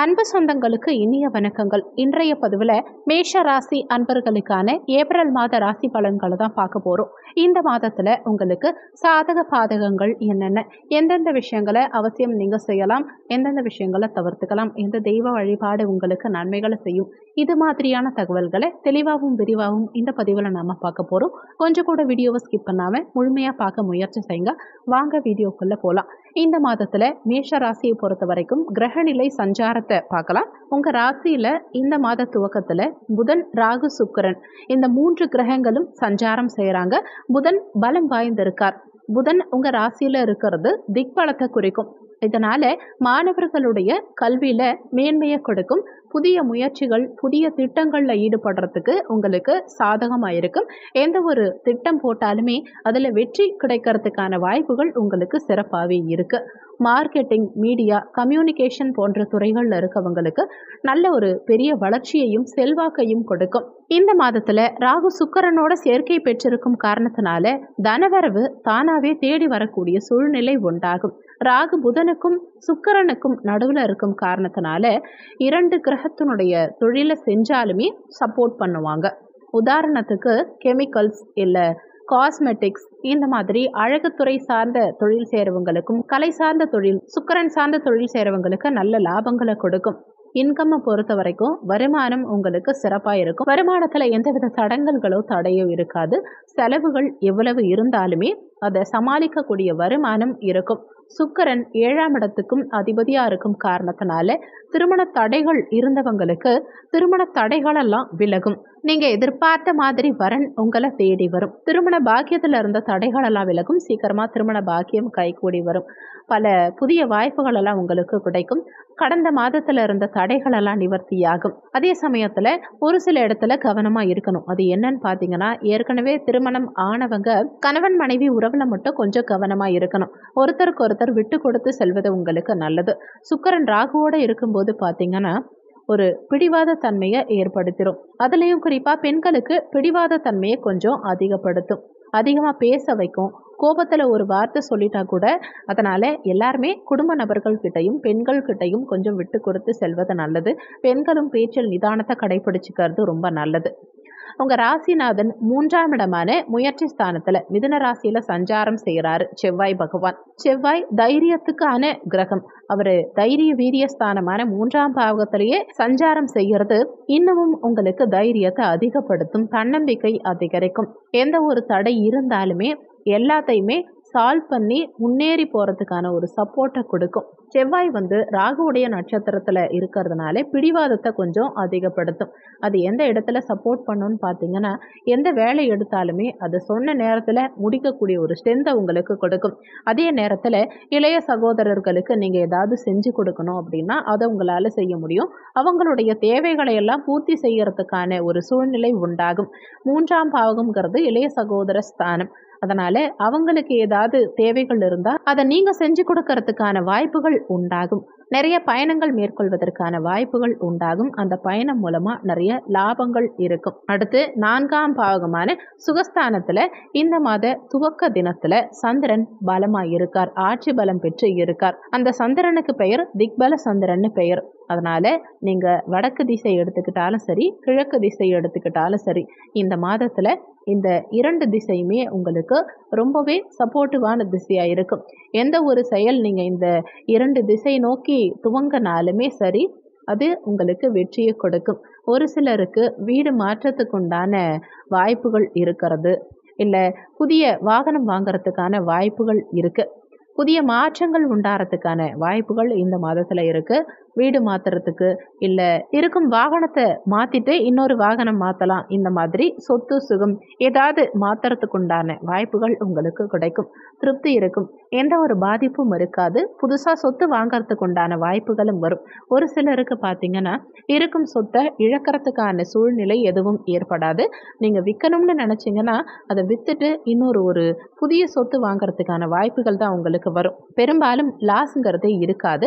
அன்பு சொந்தங்களுக்கு இனிய வணக்கங்கள் இன்றைய பதிவில் மேஷ ராசி அன்பர்களுக்கான ஏப்ரல் மாத ராசி பலன்களை தான் பார்க்க போகிறோம் இந்த மாதத்தில் உங்களுக்கு சாதக பாதகங்கள் என்னென்ன எந்தெந்த விஷயங்களை அவசியம் நீங்கள் செய்யலாம் எந்தெந்த விஷயங்களை தவிர்த்துக்கலாம் எந்த தெய்வ வழிபாடு உங்களுக்கு நன்மைகளை செய்யும் இது மாதிரியான தகவல்களை தெளிவாகவும் விரிவாகவும் இந்த பதிவில் நாம் பார்க்க போகிறோம் கொஞ்சம் கூட வீடியோவை ஸ்கிப் பண்ணாமல் முழுமையாக பார்க்க முயற்சி செய்யுங்க வாங்க வீடியோக்குள்ளே போகலாம் இந்த மாதத்தில் மேஷ ராசியை பொறுத்த வரைக்கும் கிரகநிலை சஞ்சாரத்தை பார்க்கலாம் உங்கள் ராசியில் இந்த மாத துவக்கத்தில் புதன் ராகு சுக்கிரன் இந்த மூன்று கிரகங்களும் சஞ்சாரம் செய்கிறாங்க புதன் பலம் வாய்ந்திருக்கார் புதன் உங்கள் ராசியில் இருக்கிறது திக்பலத்தை குறிக்கும் இதனால் மாணவர்களுடைய கல்வியில் மேன்மையை கொடுக்கும் புதிய முயற்சிகள் புதிய திட்டங்களில் ஈடுபடுறதுக்கு உங்களுக்கு சாதகமாக இருக்கும் எந்த ஒரு திட்டம் போட்டாலுமே அதில் வெற்றி கிடைக்கிறதுக்கான வாய்ப்புகள் உங்களுக்கு சிறப்பாகவே இருக்குது மார்க்கெட்டிங் மீடியா கம்யூனிகேஷன் போன்ற துறைகளில் இருக்கவங்களுக்கு நல்ல ஒரு பெரிய வளர்ச்சியையும் செல்வாக்கையும் கொடுக்கும் இந்த மாதத்தில் ராகு சுக்கரனோட சேர்க்கை பெற்றிருக்கும் காரணத்தினால தனவரவு தானாகவே தேடி வரக்கூடிய சூழ்நிலை உண்டாகும் ராகு புதனுக்கும் சுக்கரனுக்கும் நடுவில் இருக்கும் காரணத்தினால இரண்டு கிரகத்தினுடைய தொழிலை செஞ்சாலுமே சப்போர்ட் பண்ணுவாங்க உதாரணத்துக்கு கெமிக்கல்ஸ் இல்லை காஸ்மெட்டிக்ஸ் இந்த மாதிரி அழகுத்துறை சார்ந்த தொழில் செய்கிறவங்களுக்கும் கலை சார்ந்த தொழில் சுக்கரன் சார்ந்த தொழில் செய்கிறவங்களுக்கு நல்ல லாபங்களை கொடுக்கும் இன்கம்மை பொறுத்த வரைக்கும் வருமானம் உங்களுக்கு சிறப்பாக இருக்கும் வருமானத்தில் எந்தவித தடங்கல்களோ தடையோ இருக்காது செலவுகள் எவ்வளவு இருந்தாலுமே அதை சமாளிக்கக்கூடிய வருமானம் இருக்கும் சுக்கரன் ஏழாம் இடத்துக்கும் அதிபதியாக இருக்கும் காரணத்தினால திருமண தடைகள் இருந்தவங்களுக்கு திருமண தடைகளெல்லாம் விலகும் நீங்கள் எதிர்பார்த்த மாதிரி வரன் உங்களை தேடி வரும் திருமண பாக்கியத்தில் இருந்த தடைகளெல்லாம் விலகும் சீக்கிரமாக திருமண பாக்கியம் கைகூடி வரும் பல புதிய வாய்ப்புகளெல்லாம் உங்களுக்கு கிடைக்கும் கடந்த மாதத்தில் இருந்த தடைகளெல்லாம் நிவர்த்தியாகும் அதே சமயத்தில் ஒரு சில இடத்துல கவனமாக இருக்கணும் அது என்னன்னு பார்த்தீங்கன்னா ஏற்கனவே திருமணம் ஆனவங்க கணவன் மனைவி உறவில் மட்டும் கொஞ்சம் கவனமாக இருக்கணும் ஒருத்தருக்கு ஒருத்தர் விட்டு கொடுத்து செல்வது உங்களுக்கு நல்லது சுக்கரன் ராகுவோடு இருக்கும்போது பார்த்தீங்கன்னா ஒரு பிடிவாத தன்மையை ஏற்படுத்திடும் அதுலேயும் குறிப்பாக பெண்களுக்கு பிடிவாத தன்மையை கொஞ்சம் அதிகப்படுத்தும் அதிகமாக பேச வைக்கும் கோபத்தில் ஒரு வார்த்தை சொல்லிட்டா கூட அதனால் எல்லாருமே குடும்ப நபர்கள்கிட்டையும் பெண்கள்கிட்டையும் கொஞ்சம் விட்டு கொடுத்து செல்வது நல்லது பெண்களும் பேச்சில் நிதானத்தை கடைபிடிச்சிக்கிறது ரொம்ப நல்லது உங்கள் ராசிநாதன் மூன்றாம் இடமான முயற்சி ஸ்தானத்தில் மிதுன ராசியில் சஞ்சாரம் செய்கிறாரு செவ்வாய் பகவான் செவ்வாய் தைரியத்துக்கான கிரகம் அவர் தைரிய வீரிய ஸ்தானமான மூன்றாம் பாவகத்திலேயே சஞ்சாரம் செய்கிறது இன்னமும் உங்களுக்கு தைரியத்தை அதிகப்படுத்தும் தன்னம்பிக்கை அதிகரிக்கும் எந்த ஒரு தடை இருந்தாலுமே எல்லாத்தையுமே சால்வ் பண்ணி முன்னேறி போகிறதுக்கான ஒரு சப்போர்ட்டை கொடுக்கும் செவ்வாய் வந்து ராகுவுடைய நட்சத்திரத்தில் இருக்கிறதுனால பிடிவாதத்தை கொஞ்சம் அதிகப்படுத்தும் அது எந்த இடத்துல சப்போர்ட் பண்ணுன்னு பார்த்தீங்கன்னா எந்த வேலை எடுத்தாலுமே அது சொன்ன நேரத்தில் முடிக்கக்கூடிய ஒரு ஸ்ட்ரென்த்தை உங்களுக்கு கொடுக்கும் அதே நேரத்தில் இளைய சகோதரர்களுக்கு நீங்கள் ஏதாவது செஞ்சு கொடுக்கணும் அப்படின்னா அதை உங்களால் செய்ய முடியும் அவங்களுடைய தேவைகளை எல்லாம் பூர்த்தி செய்யறதுக்கான ஒரு சூழ்நிலை உண்டாகும் மூன்றாம் பாவகம்ங்கிறது இளைய சகோதர ஸ்தானம் அதனால் அவங்களுக்கு ஏதாவது தேவைகள் இருந்தால் அதை நீங்கள் செஞ்சு கொடுக்கறதுக்கான வாய்ப்புகள் உண்டாகும் நிறைய பயணங்கள் மேற்கொள்வதற்கான வாய்ப்புகள் உண்டாகும் அந்த பயணம் மூலமாக நிறைய லாபங்கள் இருக்கும் அடுத்து நான்காம் பாவகமான சுகஸ்தானத்தில் இந்த மாத துவக்க தினத்தில் சந்திரன் பலமாக இருக்கார் ஆட்சி பலம் பெற்று இருக்கார் அந்த சந்திரனுக்கு பெயர் திக்பல சந்திரன்னு பெயர் அதனால் நீங்கள் வடக்கு திசை எடுத்துக்கிட்டாலும் சரி கிழக்கு திசை எடுத்துக்கிட்டாலும் சரி இந்த மாதத்தில் இந்த இரண்டு திசையுமே உங்களுக்கு ரொம்பவே சப்போர்ட்டிவான திசையாக இருக்கும் எந்த ஒரு செயல் நீங்கள் இந்த இரண்டு திசை நோக்கி துவங்கினாலுமே சரி அது உங்களுக்கு வெற்றியை கொடுக்கும் ஒரு சிலருக்கு வீடு மாற்றத்துக்குண்டான வாய்ப்புகள் இருக்கிறது இல்லை புதிய வாகனம் வாங்கிறதுக்கான வாய்ப்புகள் இருக்குது புதிய மாற்றங்கள் உண்டாகிறதுக்கான வாய்ப்புகள் இந்த மாதத்தில் இருக்குது வீடு மாற்றுறதுக்கு இல்லை இருக்கும் வாகனத்தை மாற்றிட்டு இன்னொரு வாகனம் மாற்றலாம் இந்த மாதிரி சொத்து சுகம் ஏதாவது மாற்றுறதுக்கு உண்டான வாய்ப்புகள் உங்களுக்கு கிடைக்கும் திருப்தி இருக்கும் எந்த ஒரு பாதிப்பும் இருக்காது புதுசாக சொத்து வாங்கிறதுக்கு உண்டான வாய்ப்புகளும் வரும் ஒரு சிலருக்கு பார்த்தீங்கன்னா இருக்கும் சொத்தை இழக்கிறதுக்கான சூழ்நிலை எதுவும் ஏற்படாது நீங்கள் விற்கணும்னு நினச்சிங்கன்னா அதை விற்றுட்டு இன்னொரு ஒரு புதிய சொத்து வாங்கிறதுக்கான வாய்ப்புகள் தான் உங்களுக்கு வரும் பெரும்பாலும் லாஸுங்கிறதே இருக்காது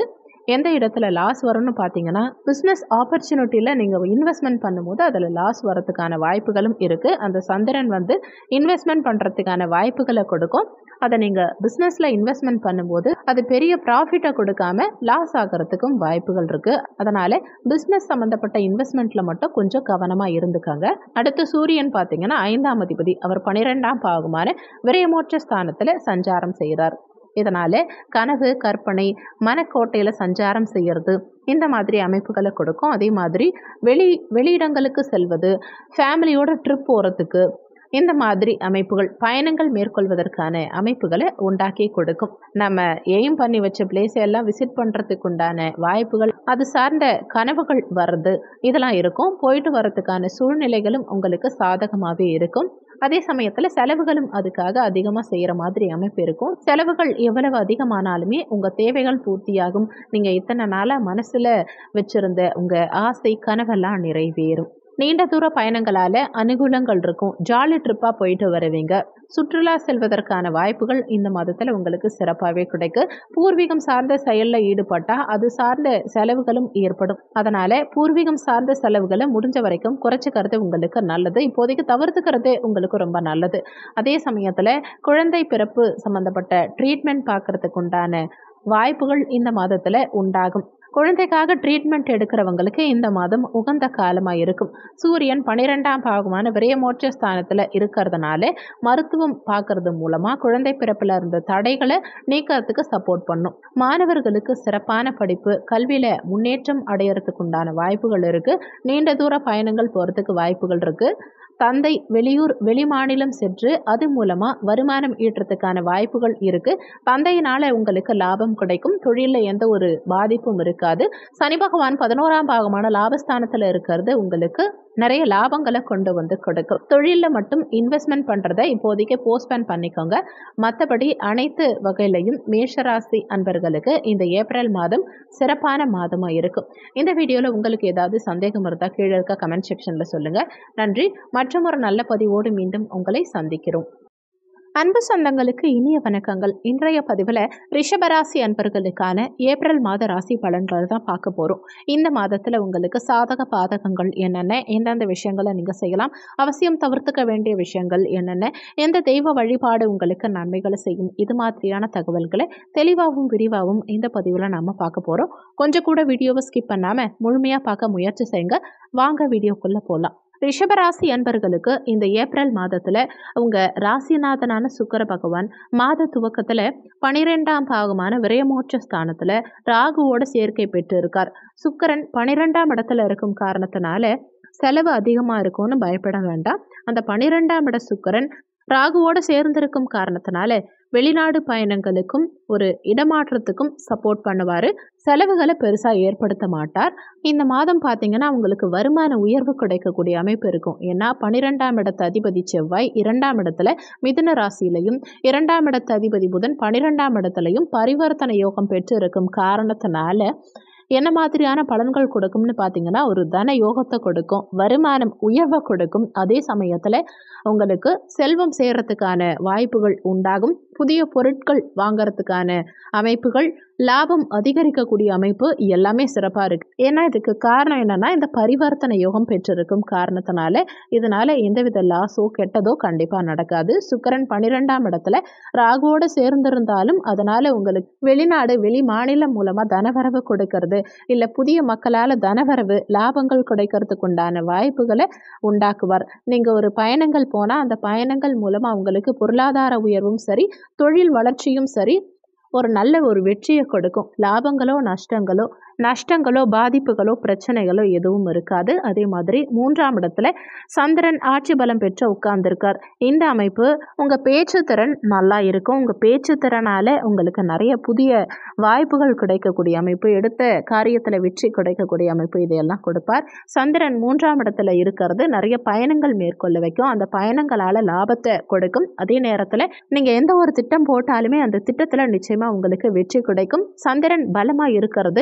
எந்த இடத்துல லாஸ் வரும்னு பார்த்தீங்கன்னா பிஸ்னஸ் ஆப்பர்ச்சுனிட்டியில் நீங்கள் இன்வெஸ்ட்மெண்ட் பண்ணும்போது அதில் லாஸ் வரதுக்கான வாய்ப்புகளும் இருக்குது அந்த சந்திரன் வந்து இன்வெஸ்ட்மெண்ட் பண்ணுறதுக்கான வாய்ப்புகளை கொடுக்கும் அதை நீங்கள் பிஸ்னஸில் இன்வெஸ்ட்மெண்ட் பண்ணும்போது அது பெரிய ப்ராஃபிட்டை கொடுக்காம லாஸ் ஆகிறதுக்கும் வாய்ப்புகள் இருக்குது அதனால் பிஸ்னஸ் சம்மந்தப்பட்ட இன்வெஸ்ட்மெண்ட்டில் மட்டும் கொஞ்சம் கவனமாக இருந்துக்காங்க அடுத்து சூரியன் பார்த்தீங்கன்னா ஐந்தாம் அதிபதி அவர் பன்னிரெண்டாம் பாகமான விரயமோட்ச ஸ்தானத்தில் சஞ்சாரம் செய்கிறார் இதனால் கனவு கற்பனை மனக்கோட்டையில் சஞ்சாரம் செய்கிறது இந்த மாதிரி அமைப்புகளை கொடுக்கும் அதே மாதிரி வெளி வெளியிடங்களுக்கு செல்வது ஃபேமிலியோட ட்ரிப் போகிறதுக்கு இந்த மாதிரி அமைப்புகள் பயணங்கள் மேற்கொள்வதற்கான அமைப்புகளை உண்டாக்கி கொடுக்கும் நம்ம எய்ம் பண்ணி வச்ச பிளேஸ் எல்லாம் விசிட் பண்ணுறதுக்கு உண்டான வாய்ப்புகள் அது சார்ந்த கனவுகள் வர்றது இதெல்லாம் இருக்கும் போயிட்டு வர்றதுக்கான சூழ்நிலைகளும் உங்களுக்கு சாதகமாகவே இருக்கும் அதே சமயத்தில் செலவுகளும் அதுக்காக அதிகமாக செய்கிற மாதிரி அமைப்பு இருக்கும் செலவுகள் எவ்வளவு அதிகமானாலுமே உங்கள் தேவைகள் பூர்த்தியாகும் நீங்கள் இத்தனை நாளாக மனசில் வச்சுருந்த உங்கள் ஆசை கனவெல்லாம் நிறைவேறும் நீண்ட தூர பயணங்களால் அனுகூலங்கள் இருக்கும் ஜாலி ட்ரிப்பாக போயிட்டு வருவீங்க சுற்றுலா செல்வதற்கான வாய்ப்புகள் இந்த மாதத்தில் உங்களுக்கு சிறப்பாகவே கிடைக்கும் பூர்வீகம் சார்ந்த செயலில் ஈடுபட்டால் அது சார்ந்த செலவுகளும் ஏற்படும் அதனால் பூர்வீகம் சார்ந்த செலவுகளை முடிஞ்ச வரைக்கும் குறைச்சிக்கிறது உங்களுக்கு நல்லது இப்போதைக்கு தவிர்த்துக்கிறது உங்களுக்கு ரொம்ப நல்லது அதே சமயத்தில் குழந்தை பிறப்பு சம்மந்தப்பட்ட ட்ரீட்மெண்ட் பார்க்குறதுக்கு உண்டான வாய்ப்புகள் இந்த மாதத்தில் உண்டாகும் குழந்தைக்காக ட்ரீட்மெண்ட் எடுக்கிறவங்களுக்கு இந்த மாதம் உகந்த காலமாக இருக்கும் சூரியன் பன்னிரெண்டாம் பாகமான விரயமோட்ச ஸ்தானத்தில் இருக்கிறதுனால மருத்துவம் பார்க்கறது மூலமாக குழந்தை பிறப்பில் இருந்த தடைகளை நீக்கிறதுக்கு சப்போர்ட் பண்ணும் மாணவர்களுக்கு சிறப்பான படிப்பு கல்வியில் முன்னேற்றம் அடையிறதுக்கு உண்டான வாய்ப்புகள் இருக்குது நீண்ட தூர பயணங்கள் போகிறதுக்கு வாய்ப்புகள் இருக்குது தந்தை வெளியூர் வெளிமாநிலம் சென்று அது மூலமாக வருமானம் ஈட்டுறதுக்கான வாய்ப்புகள் இருக்குது தந்தையினால் உங்களுக்கு லாபம் கிடைக்கும் தொழிலில் எந்த ஒரு பாதிப்பும் இருக்காது சனி பகவான் பதினோராம் பாகமான லாபஸ்தானத்தில் இருக்கிறது உங்களுக்கு நிறைய லாபங்களை கொண்டு வந்து கொடுக்கும் தொழிலில் மட்டும் இன்வெஸ்ட்மெண்ட் பண்ணுறதை இப்போதைக்கு போஸ்ட்பேன் பண்ணிக்கோங்க மற்றபடி அனைத்து வகையிலையும் மேஷராசி அன்பர்களுக்கு இந்த ஏப்ரல் மாதம் சிறப்பான மாதமாக இருக்கும் இந்த வீடியோவில் உங்களுக்கு ஏதாவது சந்தேகம் இருந்தால் கீழே இருக்க கமெண்ட் செக்ஷனில் சொல்லுங்கள் நன்றி மற்றும் ஒரு நல்ல பதிவோடு மீண்டும் உங்களை சந்திக்கிறோம் அன்பு சொந்தங்களுக்கு இனிய வணக்கங்கள் இன்றைய பதிவில் ரிஷபராசி அன்பர்களுக்கான ஏப்ரல் மாத ராசி பலன்கள் தான் பார்க்க போகிறோம் இந்த மாதத்தில் உங்களுக்கு சாதக பாதகங்கள் என்னென்ன எந்தெந்த விஷயங்களை நீங்கள் செய்யலாம் அவசியம் தவிர்த்துக்க வேண்டிய விஷயங்கள் என்னென்ன எந்த தெய்வ வழிபாடு உங்களுக்கு நன்மைகளை செய்யும் இது மாதிரியான தகவல்களை தெளிவாகவும் விரிவாகவும் இந்த பதிவில் நம்ம பார்க்க போகிறோம் கொஞ்சம் கூட வீடியோவை ஸ்கிப் பண்ணாமல் முழுமையாக பார்க்க முயற்சி செய்யுங்க வாங்க வீடியோக்குள்ளே போகலாம் ரிஷபராசி அன்பர்களுக்கு இந்த ஏப்ரல் மாதத்தில் அவங்க ராசிநாதனான சுக்கர பகவான் மாத துவக்கத்தில் பனிரெண்டாம் பாகமான விரயமோட்ச ஸ்தானத்தில் ராகுவோட சேர்க்கை பெற்று இருக்கார் சுக்கரன் பனிரெண்டாம் இடத்துல இருக்கும் காரணத்தினால செலவு அதிகமாக இருக்கும்னு பயப்பட வேண்டாம் அந்த பனிரெண்டாம் இட சுக்கரன் ராகுவோடு சேர்ந்திருக்கும் காரணத்தினால வெளிநாடு பயணங்களுக்கும் ஒரு இடமாற்றத்துக்கும் சப்போர்ட் பண்ணுவார் செலவுகளை பெருசாக ஏற்படுத்த மாட்டார் இந்த மாதம் பார்த்தீங்கன்னா உங்களுக்கு வருமான உயர்வு கிடைக்கக்கூடிய அமைப்பு இருக்கும் ஏன்னா பன்னிரெண்டாம் இடத்து அதிபதி செவ்வாய் இரண்டாம் இடத்துல மிதுன ராசியிலையும் இரண்டாம் இடத்து அதிபதி புதன் பன்னிரெண்டாம் இடத்துலையும் பரிவர்த்தனை யோகம் பெற்று இருக்கும் காரணத்தினால என்ன மாதிரியான பலன்கள் கொடுக்கும்னு பார்த்தீங்கன்னா ஒரு தன யோகத்தை கொடுக்கும் வருமானம் உயர்வை கொடுக்கும் அதே சமயத்தில் உங்களுக்கு செல்வம் சேர்றதுக்கான வாய்ப்புகள் உண்டாகும் புதிய பொருட்கள் வாங்கறதுக்கான அமைப்புகள் லாபம் அதிகரிக்கக்கூடிய அமைப்பு எல்லாமே சிறப்பாக இருக்குது ஏன்னா இதுக்கு காரணம் என்னென்னா இந்த பரிவர்த்தனை யோகம் பெற்றிருக்கும் காரணத்தினால இதனால் எந்தவித லாஸோ கெட்டதோ கண்டிப்பாக நடக்காது சுக்கரன் பன்னிரெண்டாம் இடத்துல ராகுவோடு சேர்ந்திருந்தாலும் அதனால் உங்களுக்கு வெளிநாடு வெளி மாநிலம் மூலமாக தனவரவு கொடுக்கறது இல்லை புதிய மக்களால் தனவரவு லாபங்கள் கிடைக்கிறதுக்கு உண்டான வாய்ப்புகளை உண்டாக்குவார் நீங்கள் ஒரு பயணங்கள் போனால் அந்த பயணங்கள் மூலமாக உங்களுக்கு பொருளாதார உயர்வும் சரி தொழில் வளர்ச்சியும் சரி ஒரு நல்ல ஒரு வெற்றியை கொடுக்கும் லாபங்களோ நஷ்டங்களோ நஷ்டங்களோ பாதிப்புகளோ பிரச்சனைகளோ எதுவும் இருக்காது அதே மாதிரி மூன்றாம் இடத்துல சந்திரன் ஆட்சி பலம் பெற்று உட்கார்ந்துருக்கார் இந்த அமைப்பு உங்கள் பேச்சு திறன் நல்லா இருக்கும் உங்கள் பேச்சு திறனால் உங்களுக்கு நிறைய புதிய வாய்ப்புகள் கிடைக்கக்கூடிய அமைப்பு எடுத்த காரியத்தில் வெற்றி கிடைக்கக்கூடிய அமைப்பு இதையெல்லாம் கொடுப்பார் சந்திரன் மூன்றாம் இடத்துல இருக்கிறது நிறைய பயணங்கள் மேற்கொள்ள வைக்கும் அந்த பயணங்களால் லாபத்தை கொடுக்கும் அதே நேரத்தில் நீங்கள் எந்த ஒரு திட்டம் போட்டாலுமே அந்த திட்டத்தில் நிச்சயமாக உங்களுக்கு வெற்றி கிடைக்கும் சந்திரன் பலமாக இருக்கிறது உங்கள்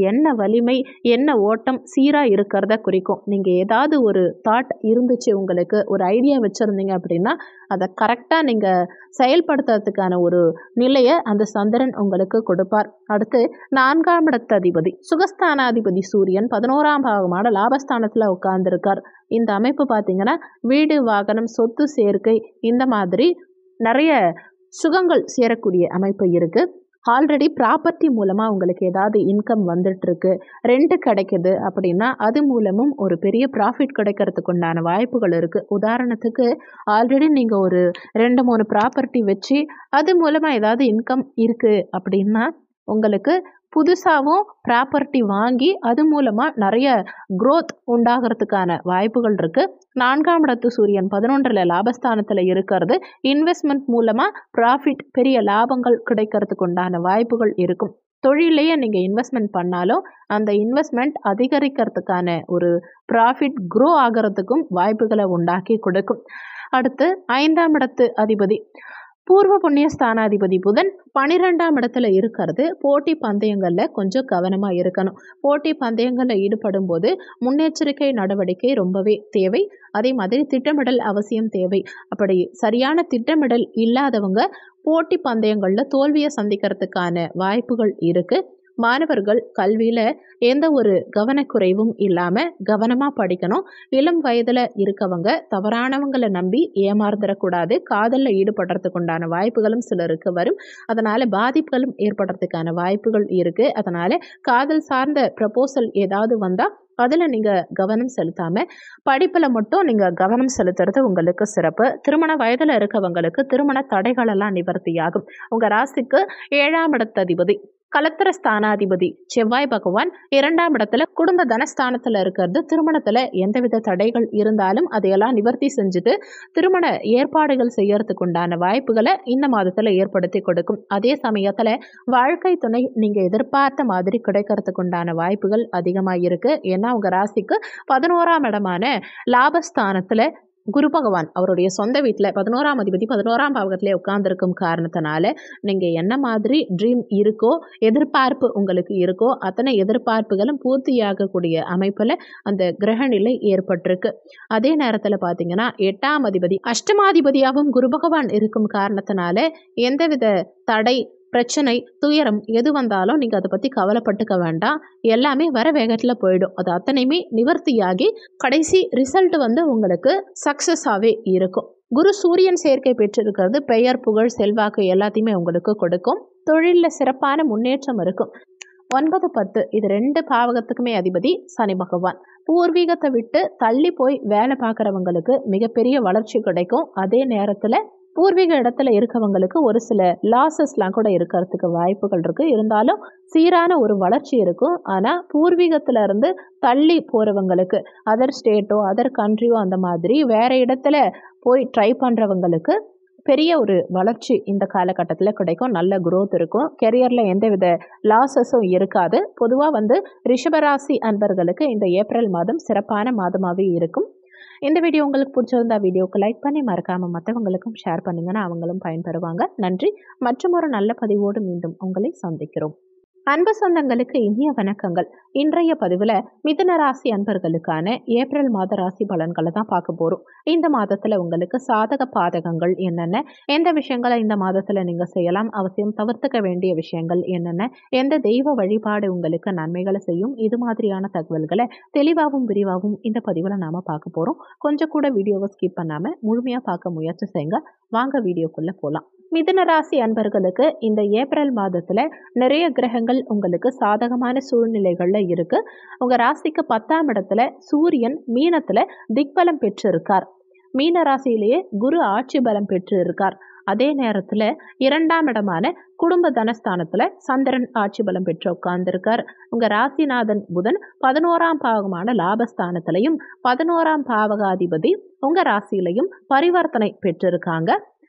என்ன வலிமை என்ன ஓட்டம் சீராக இருக்கிறத குறிக்கும் நீங்கள் ஏதாவது ஒரு தாட் இருந்துச்சு உங்களுக்கு ஒரு ஐடியா வச்சுருந்தீங்க அப்படின்னா அதை கரெக்டாக நீங்கள் செயல்படுத்துறதுக்கான ஒரு நிலையை அந்த சந்திரன் உங்களுக்கு கொடுப்பார் அடுத்து நான்காம் இடத்து அதிபதி சுகஸ்தானாதிபதி சூரியன் பதினோராம் பாகமான லாபஸ்தானத்தில் உட்கார்ந்துருக்கார் இந்த அமைப்பு பார்த்தீங்கன்னா வீடு வாகனம் சொத்து சேர்க்கை இந்த மாதிரி நிறைய சுகங்கள் சேரக்கூடிய அமைப்பு இருக்குது ஆல்ரெடி ப்ராப்பர்ட்டி மூலமாக உங்களுக்கு ஏதாவது இன்கம் வந்துட்டுருக்கு ரெண்ட்டு கிடைக்குது அப்படின்னா அது மூலமும் ஒரு பெரிய ப்ராஃபிட் கிடைக்கிறதுக்கு உண்டான வாய்ப்புகள் இருக்குது உதாரணத்துக்கு ஆல்ரெடி நீங்கள் ஒரு ரெண்டு மூணு ப்ராப்பர்ட்டி வச்சு அது மூலமாக ஏதாவது இன்கம் இருக்குது அப்படின்னா உங்களுக்கு புதுசாகவும் ப்ராப்பர்ட்டி வாங்கி அது மூலமாக நிறைய growth உண்டாகிறதுக்கான வாய்ப்புகள் இருக்குது நான்காம் இடத்து சூரியன் பதினொன்றில் லாபஸ்தானத்தில் இருக்கிறது இன்வெஸ்ட்மெண்ட் மூலமாக ப்ராஃபிட் பெரிய லாபங்கள் கிடைக்கிறதுக்கு உண்டான வாய்ப்புகள் இருக்கும் தொழிலையே நீங்கள் இன்வெஸ்ட்மெண்ட் பண்ணாலும் அந்த இன்வெஸ்ட்மெண்ட் அதிகரிக்கிறதுக்கான ஒரு ப்ராஃபிட் க்ரோ ஆகிறதுக்கும் வாய்ப்புகளை உண்டாக்கி கொடுக்கும் அடுத்து ஐந்தாம் இடத்து அதிபதி பூர்வ புண்ணிய ஸ்தானாதிபதி புதன் பன்னிரெண்டாம் இடத்துல இருக்கிறது போட்டி பந்தயங்களில் கொஞ்சம் கவனமாக இருக்கணும் போட்டி பந்தயங்களில் ஈடுபடும் போது முன்னெச்சரிக்கை நடவடிக்கை ரொம்பவே தேவை அதே மாதிரி திட்டமிடல் அவசியம் தேவை அப்படி சரியான திட்டமிடல் இல்லாதவங்க போட்டி பந்தயங்களில் தோல்வியை சந்திக்கிறதுக்கான வாய்ப்புகள் இருக்குது மாணவர்கள் கல்வியில் எந்த ஒரு கவனக்குறைவும் இல்லாமல் கவனமாக படிக்கணும் இளம் வயதில் இருக்கவங்க தவறானவங்களை நம்பி ஏமாறுந்துடக்கூடாது காதலில் ஈடுபடுறதுக்கு உண்டான வாய்ப்புகளும் சிலருக்கு வரும் அதனால் பாதிப்புகளும் ஏற்படுறதுக்கான வாய்ப்புகள் இருக்குது அதனால் காதல் சார்ந்த ப்ரப்போசல் ஏதாவது வந்தால் அதில் நீங்கள் கவனம் செலுத்தாமல் படிப்பில் மட்டும் நீங்கள் கவனம் செலுத்துறது உங்களுக்கு சிறப்பு திருமண வயதில் இருக்கவங்களுக்கு திருமண தடைகளெல்லாம் நிவர்த்தியாகும் உங்கள் ராசிக்கு ஏழாம் இடத்ததிபதி கலத்திர ஸ்தானாதிபதி செவ்வாய் பகவான் இரண்டாம் இடத்துல குடும்ப தனஸ்தானத்தில் இருக்கிறது திருமணத்தில் எந்தவித தடைகள் இருந்தாலும் அதையெல்லாம் நிவர்த்தி செஞ்சுட்டு திருமண ஏற்பாடுகள் செய்யறதுக்கு உண்டான வாய்ப்புகளை இந்த மாதத்தில் ஏற்படுத்தி கொடுக்கும் அதே சமயத்தில் வாழ்க்கை துணை நீங்கள் எதிர்பார்த்த மாதிரி கிடைக்கிறதுக்கு உண்டான வாய்ப்புகள் அதிகமாக இருக்குது ஏன்னா உங்கள் ராசிக்கு பதினோராம் இடமான லாபஸ்தானத்தில் குரு பகவான் அவருடைய சொந்த வீட்டில் பதினோராம் அதிபதி பதினோராம் பாவகத்திலே உட்கார்ந்துருக்கும் காரணத்தினால நீங்கள் என்ன மாதிரி ட்ரீம் இருக்கோ எதிர்பார்ப்பு உங்களுக்கு இருக்கோ அத்தனை எதிர்பார்ப்புகளும் பூர்த்தியாகக்கூடிய அமைப்பில் அந்த கிரகநிலை ஏற்பட்டிருக்கு அதே நேரத்தில் பார்த்தீங்கன்னா எட்டாம் அதிபதி அஷ்டமாதிபதியாகவும் குரு பகவான் இருக்கும் காரணத்தினால எந்தவித தடை பிரச்சனை துயரம் எது வந்தாலும் நீங்கள் அதை பற்றி கவலைப்பட்டுக்க வேண்டாம் எல்லாமே வர வேகத்தில் போயிடும் அது அத்தனையுமே நிவர்த்தியாகி கடைசி ரிசல்ட் வந்து உங்களுக்கு சக்ஸஸாகவே இருக்கும் குரு சூரியன் சேர்க்கை பெற்றிருக்கிறது பெயர் புகழ் செல்வாக்கு எல்லாத்தையுமே உங்களுக்கு கொடுக்கும் தொழிலில் சிறப்பான முன்னேற்றம் இருக்கும் ஒன்பது பத்து இது ரெண்டு பாவகத்துக்குமே அதிபதி சனி பகவான் பூர்வீகத்தை விட்டு தள்ளி போய் வேலை பார்க்குறவங்களுக்கு மிகப்பெரிய வளர்ச்சி கிடைக்கும் அதே நேரத்தில் பூர்வீக இடத்துல இருக்கவங்களுக்கு ஒரு சில லாசஸ்லாம் கூட இருக்கிறதுக்கு வாய்ப்புகள் இருக்குது இருந்தாலும் சீரான ஒரு வளர்ச்சி இருக்கும் ஆனால் பூர்வீகத்துல இருந்து தள்ளி போகிறவங்களுக்கு அதர் ஸ்டேட்டோ அதர் கண்ட்ரியோ அந்த மாதிரி வேறு இடத்துல போய் ட்ரை பண்ணுறவங்களுக்கு பெரிய ஒரு வளர்ச்சி இந்த காலகட்டத்தில் கிடைக்கும் நல்ல growth இருக்கும் கெரியரில் எந்தவித லாசஸும் இருக்காது பொதுவாக வந்து ரிஷபராசி அன்பர்களுக்கு இந்த ஏப்ரல் மாதம் சிறப்பான மாதமாகவே இருக்கும் இந்த வீடியோ உங்களுக்கு பிடிச்சிருந்தா வீடியோக்கு லைக் பண்ணி மறக்காமல் மற்றவங்களுக்கும் ஷேர் பண்ணுங்கன்னா அவங்களும் பயன்பெறுவாங்க நன்றி மற்றும் ஒரு நல்ல பதிவோடு மீண்டும் உங்களை சந்திக்கிறோம் அன்பு சொந்தங்களுக்கு இனிய வணக்கங்கள் இன்றைய பதிவில் மிதுன ராசி அன்பர்களுக்கான ஏப்ரல் மாத ராசி பலன்களை தான் பார்க்க போகிறோம் இந்த மாதத்தில் உங்களுக்கு சாதக பாதகங்கள் என்னென்ன எந்த விஷயங்களை இந்த மாதத்தில் நீங்கள் செய்யலாம் அவசியம் தவிர்த்துக்க வேண்டிய விஷயங்கள் என்னென்ன எந்த தெய்வ வழிபாடு உங்களுக்கு நன்மைகளை செய்யும் இது மாதிரியான தகவல்களை தெளிவாகவும் விரிவாகவும் இந்த பதிவில் நாம் பார்க்க போகிறோம் கொஞ்சம் கூட வீடியோவை ஸ்கிப் பண்ணாமல் முழுமையாக பார்க்க முயற்சி செய்யுங்க வாங்க வீடியோக்குள்ளே போகலாம் மிதுன ராசி அன்பர்களுக்கு இந்த ஏப்ரல் மாதத்தில் நிறைய கிரகங்கள் உங்களுக்கு சாதகமான சூழ்நிலைகளில் இருக்கு உங்கள் ராசிக்கு பத்தாம் இடத்துல சூரியன் மீனத்தில் திக்பலம் பெற்றிருக்கார் மீன ராசியிலேயே குரு ஆட்சி பலம் பெற்று இருக்கார் அதே நேரத்தில் இரண்டாம் இடமான குடும்ப தனஸ்தானத்தில் சந்திரன் ஆட்சி பலம் பெற்று உட்கார்ந்துருக்கார் உங்கள் ராசிநாதன் புதன் பதினோராம் பாவகமான லாபஸ்தானத்திலையும் பதினோராம் பாவகாதிபதி உங்கள் ராசியிலையும் பரிவர்த்தனை பெற்றிருக்காங்க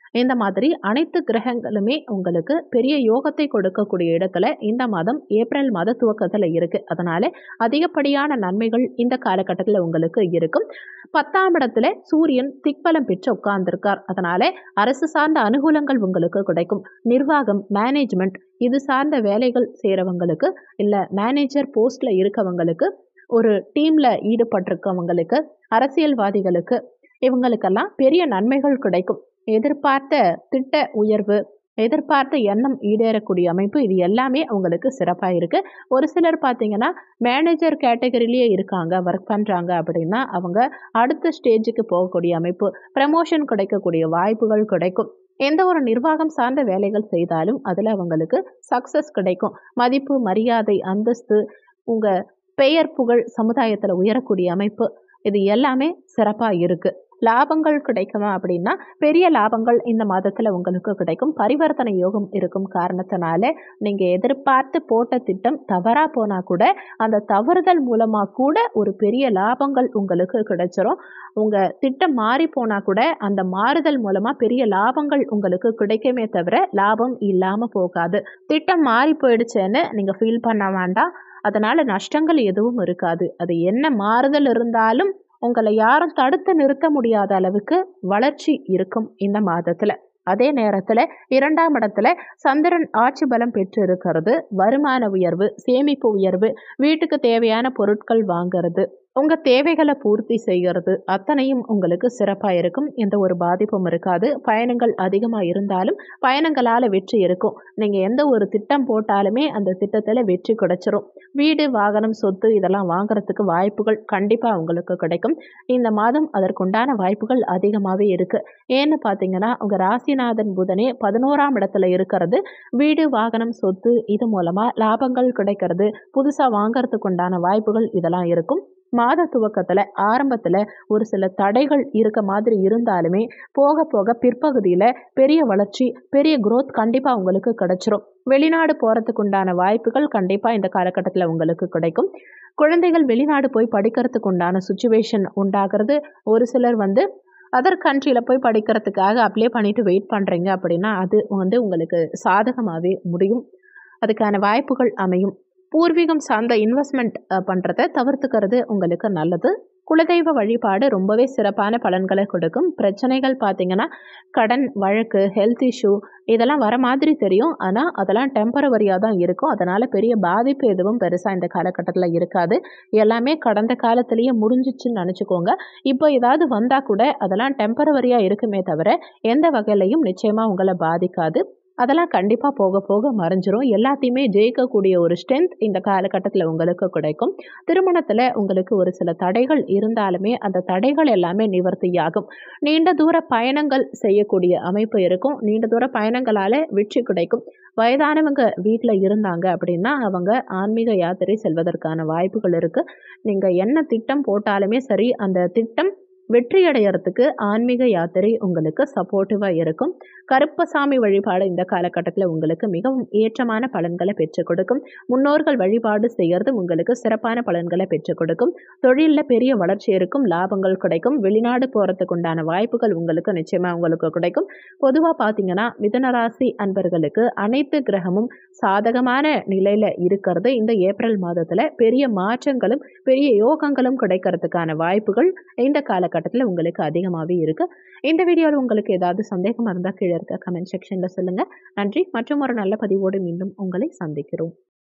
இந்த மாதிரி அனைத்து கிரகங்களுமே உங்களுக்கு பெரிய யோகத்தை கொடுக்கக்கூடிய இடத்துல இந்த மாதம் ஏப்ரல் மாத துவக்கத்தில் இருக்குது அதனால் அதிகப்படியான நன்மைகள் இந்த காலகட்டத்தில் உங்களுக்கு இருக்கும் பத்தாம் இடத்துல சூரியன் திக்பலம் பெற்று உட்கார்ந்திருக்கார் அதனால் அரசு சார்ந்த அனுகூலங்கள் உங்களுக்கு கிடைக்கும் நிர்வாகம் மேனேஜ்மெண்ட் இது சார்ந்த வேலைகள் செய்கிறவங்களுக்கு இல்லை மேனேஜர் போஸ்ட்டில் இருக்கவங்களுக்கு ஒரு டீமில் ஈடுபட்டிருக்கவங்களுக்கு அரசியல்வாதிகளுக்கு இவங்களுக்கெல்லாம் பெரிய நன்மைகள் கிடைக்கும் எதிர்பார்த்த திட்ட உயர்வு எதிர்பார்த்த எண்ணம் ஈடேறக்கூடிய அமைப்பு இது எல்லாமே அவங்களுக்கு சிறப்பாக இருக்குது ஒரு சிலர் பார்த்தீங்கன்னா மேனேஜர் கேட்டகரியிலேயே இருக்காங்க ஒர்க் பண்ணுறாங்க அப்படின்னா அவங்க அடுத்த ஸ்டேஜுக்கு போகக்கூடிய அமைப்பு ப்ரமோஷன் கிடைக்கக்கூடிய வாய்ப்புகள் கிடைக்கும் எந்த ஒரு நிர்வாகம் சார்ந்த வேலைகள் செய்தாலும் அதில் அவங்களுக்கு சக்ஸஸ் கிடைக்கும் மதிப்பு மரியாதை அந்தஸ்து உங்கள் பெயர் புகழ் சமுதாயத்தில் உயரக்கூடிய அமைப்பு இது எல்லாமே சிறப்பாக இருக்குது லாபங்கள் கிடைக்குமா அப்படின்னா பெரிய லாபங்கள் இந்த மாதத்தில் உங்களுக்கு கிடைக்கும் பரிவர்த்தனை யோகம் இருக்கும் காரணத்தினால நீங்கள் எதிர்பார்த்து போட்ட திட்டம் தவறாக போனால் கூட அந்த தவறுதல் மூலமாக கூட ஒரு பெரிய லாபங்கள் உங்களுக்கு கிடைச்சிரும் உங்கள் திட்டம் மாறி போனால் கூட அந்த மாறுதல் மூலமாக பெரிய லாபங்கள் உங்களுக்கு கிடைக்குமே தவிர லாபம் இல்லாமல் போகாது திட்டம் மாறி போயிடுச்சேன்னு நீங்கள் ஃபீல் பண்ண வேண்டாம் அதனால் நஷ்டங்கள் எதுவும் இருக்காது அது என்ன மாறுதல் இருந்தாலும் உங்களை யாரும் தடுத்து நிறுத்த முடியாத அளவுக்கு வளர்ச்சி இருக்கும் இந்த மாதத்தில் அதே நேரத்தில் இரண்டாம் இடத்துல சந்திரன் ஆட்சி பலம் பெற்று இருக்கிறது வருமான உயர்வு சேமிப்பு உயர்வு வீட்டுக்கு தேவையான பொருட்கள் வாங்கிறது உங்கள் தேவைகளை பூர்த்தி செய்கிறது அத்தனையும் உங்களுக்கு சிறப்பாக இருக்கும் எந்த ஒரு பாதிப்பும் இருக்காது பயணங்கள் அதிகமாக இருந்தாலும் பயணங்களால் வெற்றி இருக்கும் நீங்கள் எந்த ஒரு திட்டம் போட்டாலுமே அந்த திட்டத்தில் வெற்றி கிடைச்சிரும் வீடு வாகனம் சொத்து இதெல்லாம் வாங்குறதுக்கு வாய்ப்புகள் கண்டிப்பாக உங்களுக்கு கிடைக்கும் இந்த மாதம் அதற்குண்டான வாய்ப்புகள் அதிகமாகவே இருக்குது ஏன்னு பார்த்தீங்கன்னா உங்கள் ராசிநாதன் புதனே பதினோராம் இடத்துல இருக்கிறது வீடு வாகனம் சொத்து இது மூலமாக லாபங்கள் கிடைக்கிறது புதுசாக வாங்கறதுக்கு உண்டான வாய்ப்புகள் இதெல்லாம் இருக்கும் மாத துவக்கத்தில் ஆரம்பத்தில் ஒரு சில தடைகள் இருக்க மாதிரி இருந்தாலுமே போக போக பிற்பகுதியில் பெரிய வளர்ச்சி பெரிய growth கண்டிப்பாக உங்களுக்கு கிடைச்சிரும் வெளிநாடு போகிறதுக்கு உண்டான வாய்ப்புகள் கண்டிப்பாக இந்த காலகட்டத்தில் உங்களுக்கு கிடைக்கும் குழந்தைகள் வெளிநாடு போய் படிக்கிறதுக்கு உண்டான சுச்சுவேஷன் உண்டாகிறது ஒரு சிலர் வந்து அதர் கண்ட்ரியில் போய் படிக்கிறதுக்காக அப்ளை பண்ணிட்டு வெயிட் பண்ணுறீங்க அப்படின்னா அது வந்து உங்களுக்கு சாதகமாகவே முடியும் அதுக்கான வாய்ப்புகள் அமையும் பூர்வீகம் சார்ந்த இன்வெஸ்ட்மெண்ட் பண்ணுறத தவிர்த்துக்கிறது உங்களுக்கு நல்லது குலதெய்வ வழிபாடு ரொம்பவே சிறப்பான பலன்களை கொடுக்கும் பிரச்சனைகள் பார்த்தீங்கன்னா கடன் வழக்கு ஹெல்த் இஷ்யூ இதெல்லாம் வர மாதிரி தெரியும் ஆனால் அதெல்லாம் டெம்பரவரியாக தான் இருக்கும் அதனால் பெரிய பாதிப்பு எதுவும் பெருசாக இந்த காலகட்டத்தில் இருக்காது எல்லாமே கடந்த காலத்திலேயே முடிஞ்சிச்சுன்னு நினச்சிக்கோங்க இப்போ ஏதாவது வந்தால் கூட அதெல்லாம் டெம்பரவரியாக இருக்குமே தவிர எந்த வகையிலையும் நிச்சயமாக உங்களை பாதிக்காது அதெல்லாம் கண்டிப்பாக போக போக மறைஞ்சிரும் எல்லாத்தையுமே ஜெயிக்கக்கூடிய ஒரு ஸ்ட்ரென்த் இந்த காலகட்டத்தில் உங்களுக்கு கிடைக்கும் திருமணத்தில் உங்களுக்கு ஒரு சில தடைகள் இருந்தாலுமே அந்த தடைகள் எல்லாமே நிவர்த்தியாகும் நீண்ட தூர பயணங்கள் செய்யக்கூடிய அமைப்பு இருக்கும் நீண்ட தூர பயணங்களால் வெற்றி கிடைக்கும் வயதானவங்க வீட்டில் இருந்தாங்க அப்படின்னா அவங்க ஆன்மீக யாத்திரை செல்வதற்கான வாய்ப்புகள் இருக்குது நீங்கள் என்ன திட்டம் போட்டாலுமே சரி அந்த திட்டம் வெற்றி அடையறதுக்கு ஆன்மீக யாத்திரை உங்களுக்கு சப்போர்ட்டிவாக இருக்கும் கருப்பசாமி வழிபாடு இந்த காலகட்டத்தில் உங்களுக்கு மிகவும் ஏற்றமான பலன்களை பெற்றுக் கொடுக்கும் முன்னோர்கள் வழிபாடு செய்கிறது உங்களுக்கு சிறப்பான பலன்களை பெற்றுக் கொடுக்கும் தொழிலில் பெரிய வளர்ச்சி இருக்கும் லாபங்கள் கிடைக்கும் வெளிநாடு போகிறதுக்கு உண்டான வாய்ப்புகள் உங்களுக்கு நிச்சயமாக உங்களுக்கு கிடைக்கும் பொதுவாக பார்த்தீங்கன்னா மிதனராசி அன்பர்களுக்கு அனைத்து கிரகமும் சாதகமான நிலையில் இருக்கிறது இந்த ஏப்ரல் மாதத்தில் பெரிய மாற்றங்களும் பெரிய யோகங்களும் கிடைக்கிறதுக்கான வாய்ப்புகள் இந்த காலகட்டத்தில் உங்களுக்கு அதிகமாகவே இருக்குது இந்த வீடியோவில் உங்களுக்கு ஏதாவது சந்தேகம் இருந்தால் கீழே இருக்க கமெண்ட் செக்ஷனில் சொல்லுங்கள் நன்றி மற்றும் ஒரு நல்ல பதிவோடு மீண்டும் உங்களை சந்திக்கிறோம்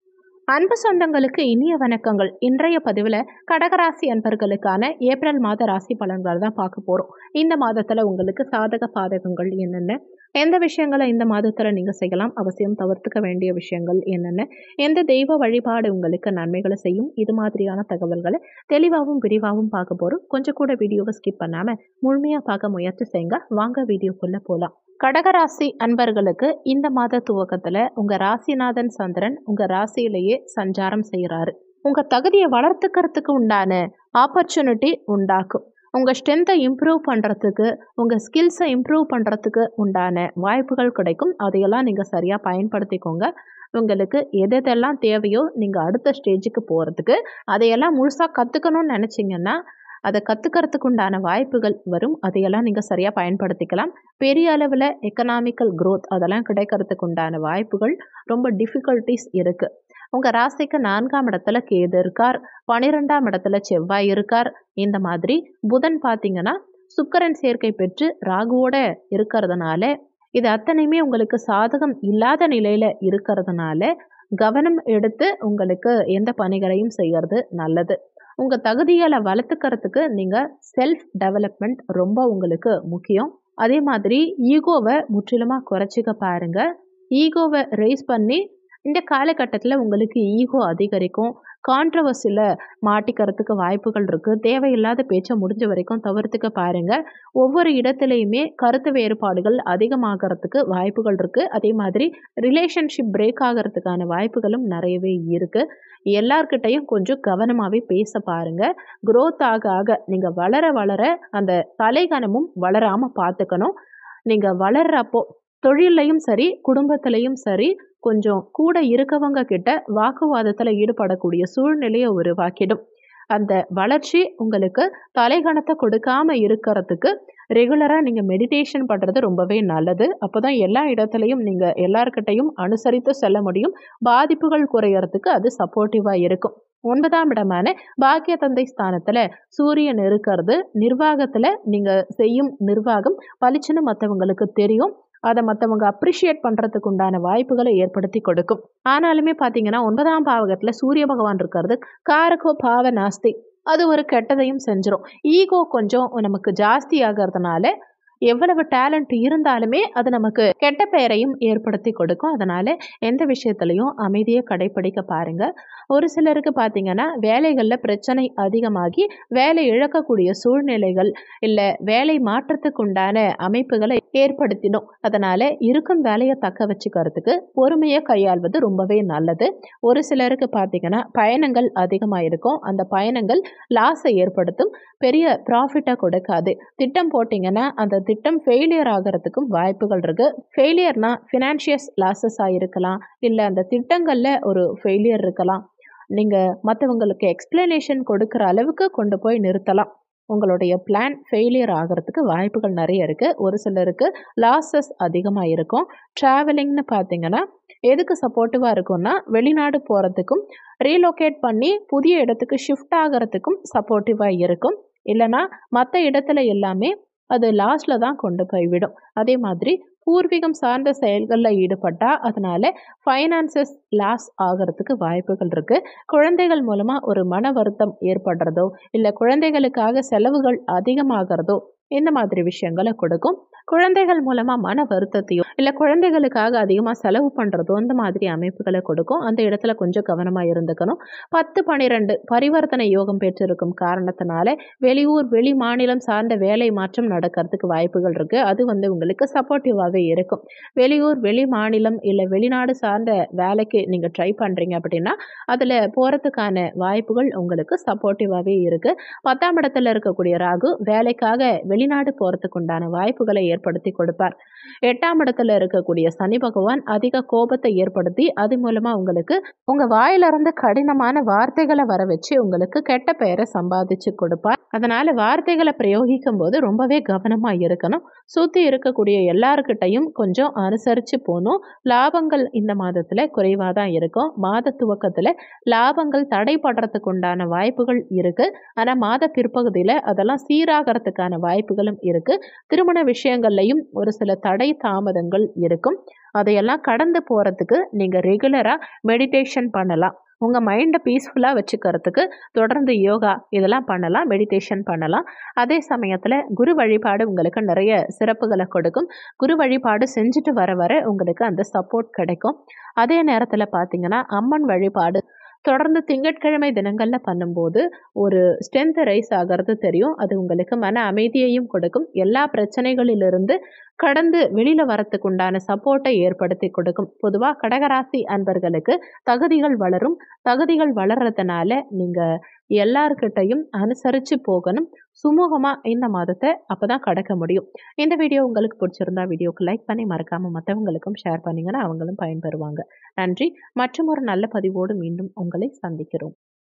அன்பு சொந்தங்களுக்கு இனிய வணக்கங்கள் இன்றைய பதிவில் கடகராசி அன்பர்களுக்கான ஏப்ரல் மாத ராசி பலன்கள் தான் பார்க்க போகிறோம் இந்த மாதத்தில் உங்களுக்கு சாதக பாதகங்கள் என்னென்ன எந்த விஷயங்களை இந்த மாதத்தில் நீங்கள் செய்யலாம் அவசியம் தவிர்த்துக்க வேண்டிய விஷயங்கள் என்னென்ன எந்த தெய்வ வழிபாடு உங்களுக்கு நன்மைகளை செய்யும் இது மாதிரியான தகவல்களை தெளிவாகவும் விரிவாகவும் பார்க்க போகிறோம் கொஞ்சம் கூட வீடியோவை ஸ்கிப் பண்ணாமல் முழுமையாக பார்க்க முயற்சி செய்யுங்க வாங்க வீடியோக்குள்ளே போகலாம் கடகராசி அன்பர்களுக்கு இந்த மாத துவக்கத்தில் உங்கள் ராசிநாதன் சந்திரன் உங்கள் ராசியிலேயே சஞ்சாரம் செய்கிறாரு உங்கள் தகுதியை வளர்த்துக்கிறதுக்கு உண்டான ஆப்பர்ச்சுனிட்டி உண்டாக்கும் உங்கள் ஸ்ட்ரென்த்தை இம்ப்ரூவ் பண்ணுறதுக்கு உங்கள் ஸ்கில்ஸை இம்ப்ரூவ் பண்ணுறதுக்கு உண்டான வாய்ப்புகள் கிடைக்கும் அதையெல்லாம் நீங்கள் சரியாக பயன்படுத்திக்கோங்க உங்களுக்கு எது எதெல்லாம் தேவையோ நீங்கள் அடுத்த ஸ்டேஜுக்கு போகிறதுக்கு அதையெல்லாம் முழுசாக கற்றுக்கணும்னு நினச்சிங்கன்னா அதை கற்றுக்கிறதுக்கு உண்டான வாய்ப்புகள் வரும் அதையெல்லாம் நீங்கள் சரியாக பயன்படுத்திக்கலாம் பெரிய அளவில் எக்கனாமிக்கல் growth அதெல்லாம் கிடைக்கிறதுக்கு உண்டான வாய்ப்புகள் ரொம்ப டிஃபிகல்ட்டிஸ் இருக்குது உங்கள் ராசிக்கு நான்காம் இடத்துல கேது இருக்கார் பன்னிரெண்டாம் இடத்துல செவ்வாய் இருக்கார் இந்த மாதிரி புதன் பார்த்தீங்கன்னா சுக்கிரன் சேர்க்கை பெற்று ராகுவோட இருக்கிறதுனால இது அத்தனையுமே உங்களுக்கு சாதகம் இல்லாத நிலையில் இருக்கிறதுனால கவனம் எடுத்து உங்களுக்கு எந்த பணிகளையும் செய்யறது நல்லது உங்கள் தகுதிகளை வளர்த்துக்கிறதுக்கு நீங்கள் செல்ஃப் டெவலப்மெண்ட் ரொம்ப உங்களுக்கு முக்கியம் அதே மாதிரி ஈகோவை முற்றிலுமாக குறைச்சிக்க பாருங்க ஈகோவை ரைஸ் பண்ணி இந்த காலகட்டத்தில் உங்களுக்கு ஈகோ அதிகரிக்கும் கான்ட்ரவர்சியில் மாட்டிக்கிறதுக்கு வாய்ப்புகள் இருக்குது தேவையில்லாத பேச்சை முடிஞ்ச வரைக்கும் தவிர்த்துக்க பாருங்க ஒவ்வொரு இடத்துலையுமே கருத்து வேறுபாடுகள் அதிகமாகறதுக்கு வாய்ப்புகள் இருக்குது அதே மாதிரி ரிலேஷன்ஷிப் பிரேக் ஆகிறதுக்கான வாய்ப்புகளும் நிறையவே இருக்குது எல்லார்கிட்டையும் கொஞ்சம் கவனமாகவே பேச பாருங்க growth ஆக ஆக நீங்கள் வளர வளர அந்த தலைகணமும் வளராமல் பார்த்துக்கணும் நீங்கள் வளர்றப்போ தொழிலையும் சரி குடும்பத்திலையும் சரி கொஞ்சம் கூட இருக்கவங்க கிட்ட வாக்குவாதத்தில் ஈடுபடக்கூடிய சூழ்நிலையை உருவாக்கிடும் அந்த வளர்ச்சி உங்களுக்கு தலைகணத்தை கொடுக்காம இருக்கிறதுக்கு ரெகுலராக நீங்கள் மெடிடேஷன் பண்ணுறது ரொம்பவே நல்லது அப்போ தான் எல்லா இடத்துலையும் நீங்கள் எல்லார்கிட்டையும் அனுசரித்து செல்ல முடியும் பாதிப்புகள் குறையறதுக்கு அது சப்போர்ட்டிவாக இருக்கும் ஒன்பதாம் இடமான பாக்கிய தந்தை ஸ்தானத்தில் சூரியன் இருக்கிறது நிர்வாகத்தில் நீங்கள் செய்யும் நிர்வாகம் பளிச்சுன்னு மற்றவங்களுக்கு தெரியும் அதை மற்றவங்க அப்ரிஷியேட் பண்ணுறதுக்கு உண்டான வாய்ப்புகளை ஏற்படுத்தி கொடுக்கும் ஆனாலுமே பார்த்தீங்கன்னா ஒன்பதாம் பாவகத்தில் சூரிய பகவான் இருக்கிறது காரகோ பாவ நாஸ்தி அது ஒரு கெட்டதையும் செஞ்சிரும் ஈகோ கொஞ்சம் நமக்கு ஜாஸ்தி ஆகிறதுனால எவ்வளவு டேலண்ட் இருந்தாலுமே அது நமக்கு கெட்ட பெயரையும் ஏற்படுத்தி கொடுக்கும் அதனால எந்த விஷயத்துலையும் அமைதியை கடைப்பிடிக்க பாருங்க ஒரு சிலருக்கு பார்த்தீங்கன்னா வேலைகளில் பிரச்சனை அதிகமாகி வேலை இழக்கக்கூடிய சூழ்நிலைகள் இல்லை வேலை மாற்றத்துக்கு உண்டான அமைப்புகளை ஏற்படுத்தினோம் அதனால இருக்கும் வேலையை தக்க வச்சுக்கிறதுக்கு பொறுமையை கையாள்வது ரொம்பவே நல்லது ஒரு சிலருக்கு பார்த்தீங்கன்னா பயணங்கள் அதிகமாக இருக்கும் அந்த பயணங்கள் லாஸை ஏற்படுத்தும் பெரிய ப்ராஃபிட்டை கொடுக்காது திட்டம் போட்டிங்கன்னா அந்த திட்டம் ஃபெயிலியர் ஆகிறதுக்கும் வாய்ப்புகள் இருக்குது ஃபெயிலியர்னா ஃபினான்ஷியஸ் லாஸஸ் ஆகிருக்கலாம் இல்லை அந்த திட்டங்களில் ஒரு ஃபெயிலியர் இருக்கலாம் நீங்கள் மற்றவங்களுக்கு எக்ஸ்பிளனேஷன் கொடுக்குற அளவுக்கு கொண்டு போய் நிறுத்தலாம் உங்களுடைய பிளான் ஃபெயிலியர் ஆகிறதுக்கு வாய்ப்புகள் நிறைய இருக்குது ஒரு சிலருக்கு லாஸஸ் அதிகமாக இருக்கும் ட்ராவலிங்னு பார்த்தீங்கன்னா எதுக்கு சப்போர்ட்டிவாக இருக்கும்னா வெளிநாடு போகிறதுக்கும் ரீலோகேட் பண்ணி புதிய இடத்துக்கு ஷிஃப்ட் ஆகிறதுக்கும் சப்போர்ட்டிவாக இருக்கும் இல்லைனா மற்ற இடத்துல எல்லாமே அது லாஸ்டில் தான் கொண்டு போய் விடும் அதே மாதிரி பூர்வீகம் சார்ந்த செயல்களில் ஈடுபட்டால் அதனால் ஃபைனான்சஸ் லாஸ் ஆகிறதுக்கு வாய்ப்புகள் இருக்குது குழந்தைகள் மூலமாக ஒரு மன வருத்தம் ஏற்படுறதோ இல்லை குழந்தைகளுக்காக செலவுகள் அதிகமாகிறதோ இந்த மாதிரி விஷயங்களை கொடுக்கும் குழந்தைகள் மூலமாக மன வருத்தத்தையோ இல்லை குழந்தைகளுக்காக அதிகமாக செலவு பண்ணுறதோ இந்த மாதிரி அமைப்புகளை கொடுக்கும் அந்த இடத்துல கொஞ்சம் கவனமாக இருந்துக்கணும் பத்து பன்னிரெண்டு பரிவர்த்தனை யோகம் பெற்றிருக்கும் காரணத்தினால வெளியூர் வெளி மாநிலம் சார்ந்த வேலை மாற்றம் நடக்கிறதுக்கு வாய்ப்புகள் இருக்குது அது வந்து உங்களுக்கு சப்போர்ட்டிவாகவே இருக்கும் வெளியூர் வெளி மாநிலம் இல்லை வெளிநாடு சார்ந்த வேலைக்கு நீங்கள் ட்ரை பண்ணுறீங்க அப்படின்னா அதில் போகிறதுக்கான வாய்ப்புகள் உங்களுக்கு சப்போர்ட்டிவாகவே இருக்குது பத்தாம் இடத்துல இருக்கக்கூடிய ராகு வேலைக்காக வெளிநாடு போகிறதுக்கு உண்டான வாய்ப்புகளை ஏற்படுத்தி கொடுப்பார் எட்டாம் இடத்துல இருக்கக்கூடிய சனி பகவான் அதிக கோபத்தை ஏற்படுத்தி அது மூலமாக உங்களுக்கு உங்கள் வாயிலிருந்து கடினமான வார்த்தைகளை வர வச்சு உங்களுக்கு கெட்ட பெயரை சம்பாதிச்சு கொடுப்பார் அதனால் வார்த்தைகளை பிரயோகிக்கும் போது ரொம்பவே கவனமாக இருக்கணும் சுற்றி இருக்கக்கூடிய எல்லாருக்கிட்டையும் கொஞ்சம் அனுசரித்து போகணும் லாபங்கள் இந்த மாதத்தில் குறைவாக தான் இருக்கும் மாத துவக்கத்தில் லாபங்கள் தடைப்படுறதுக்கு உண்டான வாய்ப்புகள் இருக்குது ஆனால் மாத பிற்பகுதியில் அதெல்லாம் சீராகிறதுக்கான வாய்ப்புகளும் இருக்குது திருமண விஷயங்கள்லையும் ஒரு சில தடை தாமதங்கள் இருக்கும் அதையெல்லாம் கடந்து போகிறதுக்கு நீங்கள் ரெகுலராக மெடிடேஷன் பண்ணலாம் உங்கள் மைண்டை பீஸ்ஃபுல்லாக வச்சுக்கிறதுக்கு தொடர்ந்து யோகா இதெல்லாம் பண்ணலாம் மெடிடேஷன் பண்ணலாம் அதே சமயத்தில் குரு வழிபாடு உங்களுக்கு நிறைய சிறப்புகளை கொடுக்கும் குரு வழிபாடு செஞ்சுட்டு வர வர உங்களுக்கு அந்த சப்போர்ட் கிடைக்கும் அதே நேரத்தில் பார்த்தீங்கன்னா அம்மன் வழிபாடு தொடர்ந்து திங்கட்கிழமை தினங்களில் பண்ணும்போது ஒரு ஸ்ட்ரென்த் ரைஸ் ஆகிறது தெரியும் அது உங்களுக்கு மன அமைதியையும் கொடுக்கும் எல்லா பிரச்சனைகளிலிருந்து கடந்து வெளியில் வரத்துக்கு உண்டான சப்போர்ட்டை ஏற்படுத்தி கொடுக்கும் பொதுவாக கடகராசி அன்பர்களுக்கு தகுதிகள் வளரும் தகுதிகள் வளர்றதுனால நீங்கள் எல்லார்கிட்டையும் அனுசரித்து போகணும் சுமூகமாக இந்த மாதத்தை அப்போ தான் கடக்க முடியும் இந்த வீடியோ உங்களுக்கு பிடிச்சிருந்தா வீடியோக்கு லைக் பண்ணி மறக்காமல் மற்றவங்களுக்கும் ஷேர் பண்ணிங்கன்னா அவங்களும் பயன்பெறுவாங்க நன்றி மற்றும் ஒரு நல்ல பதிவோடு மீண்டும் உங்களை சந்திக்கிறோம்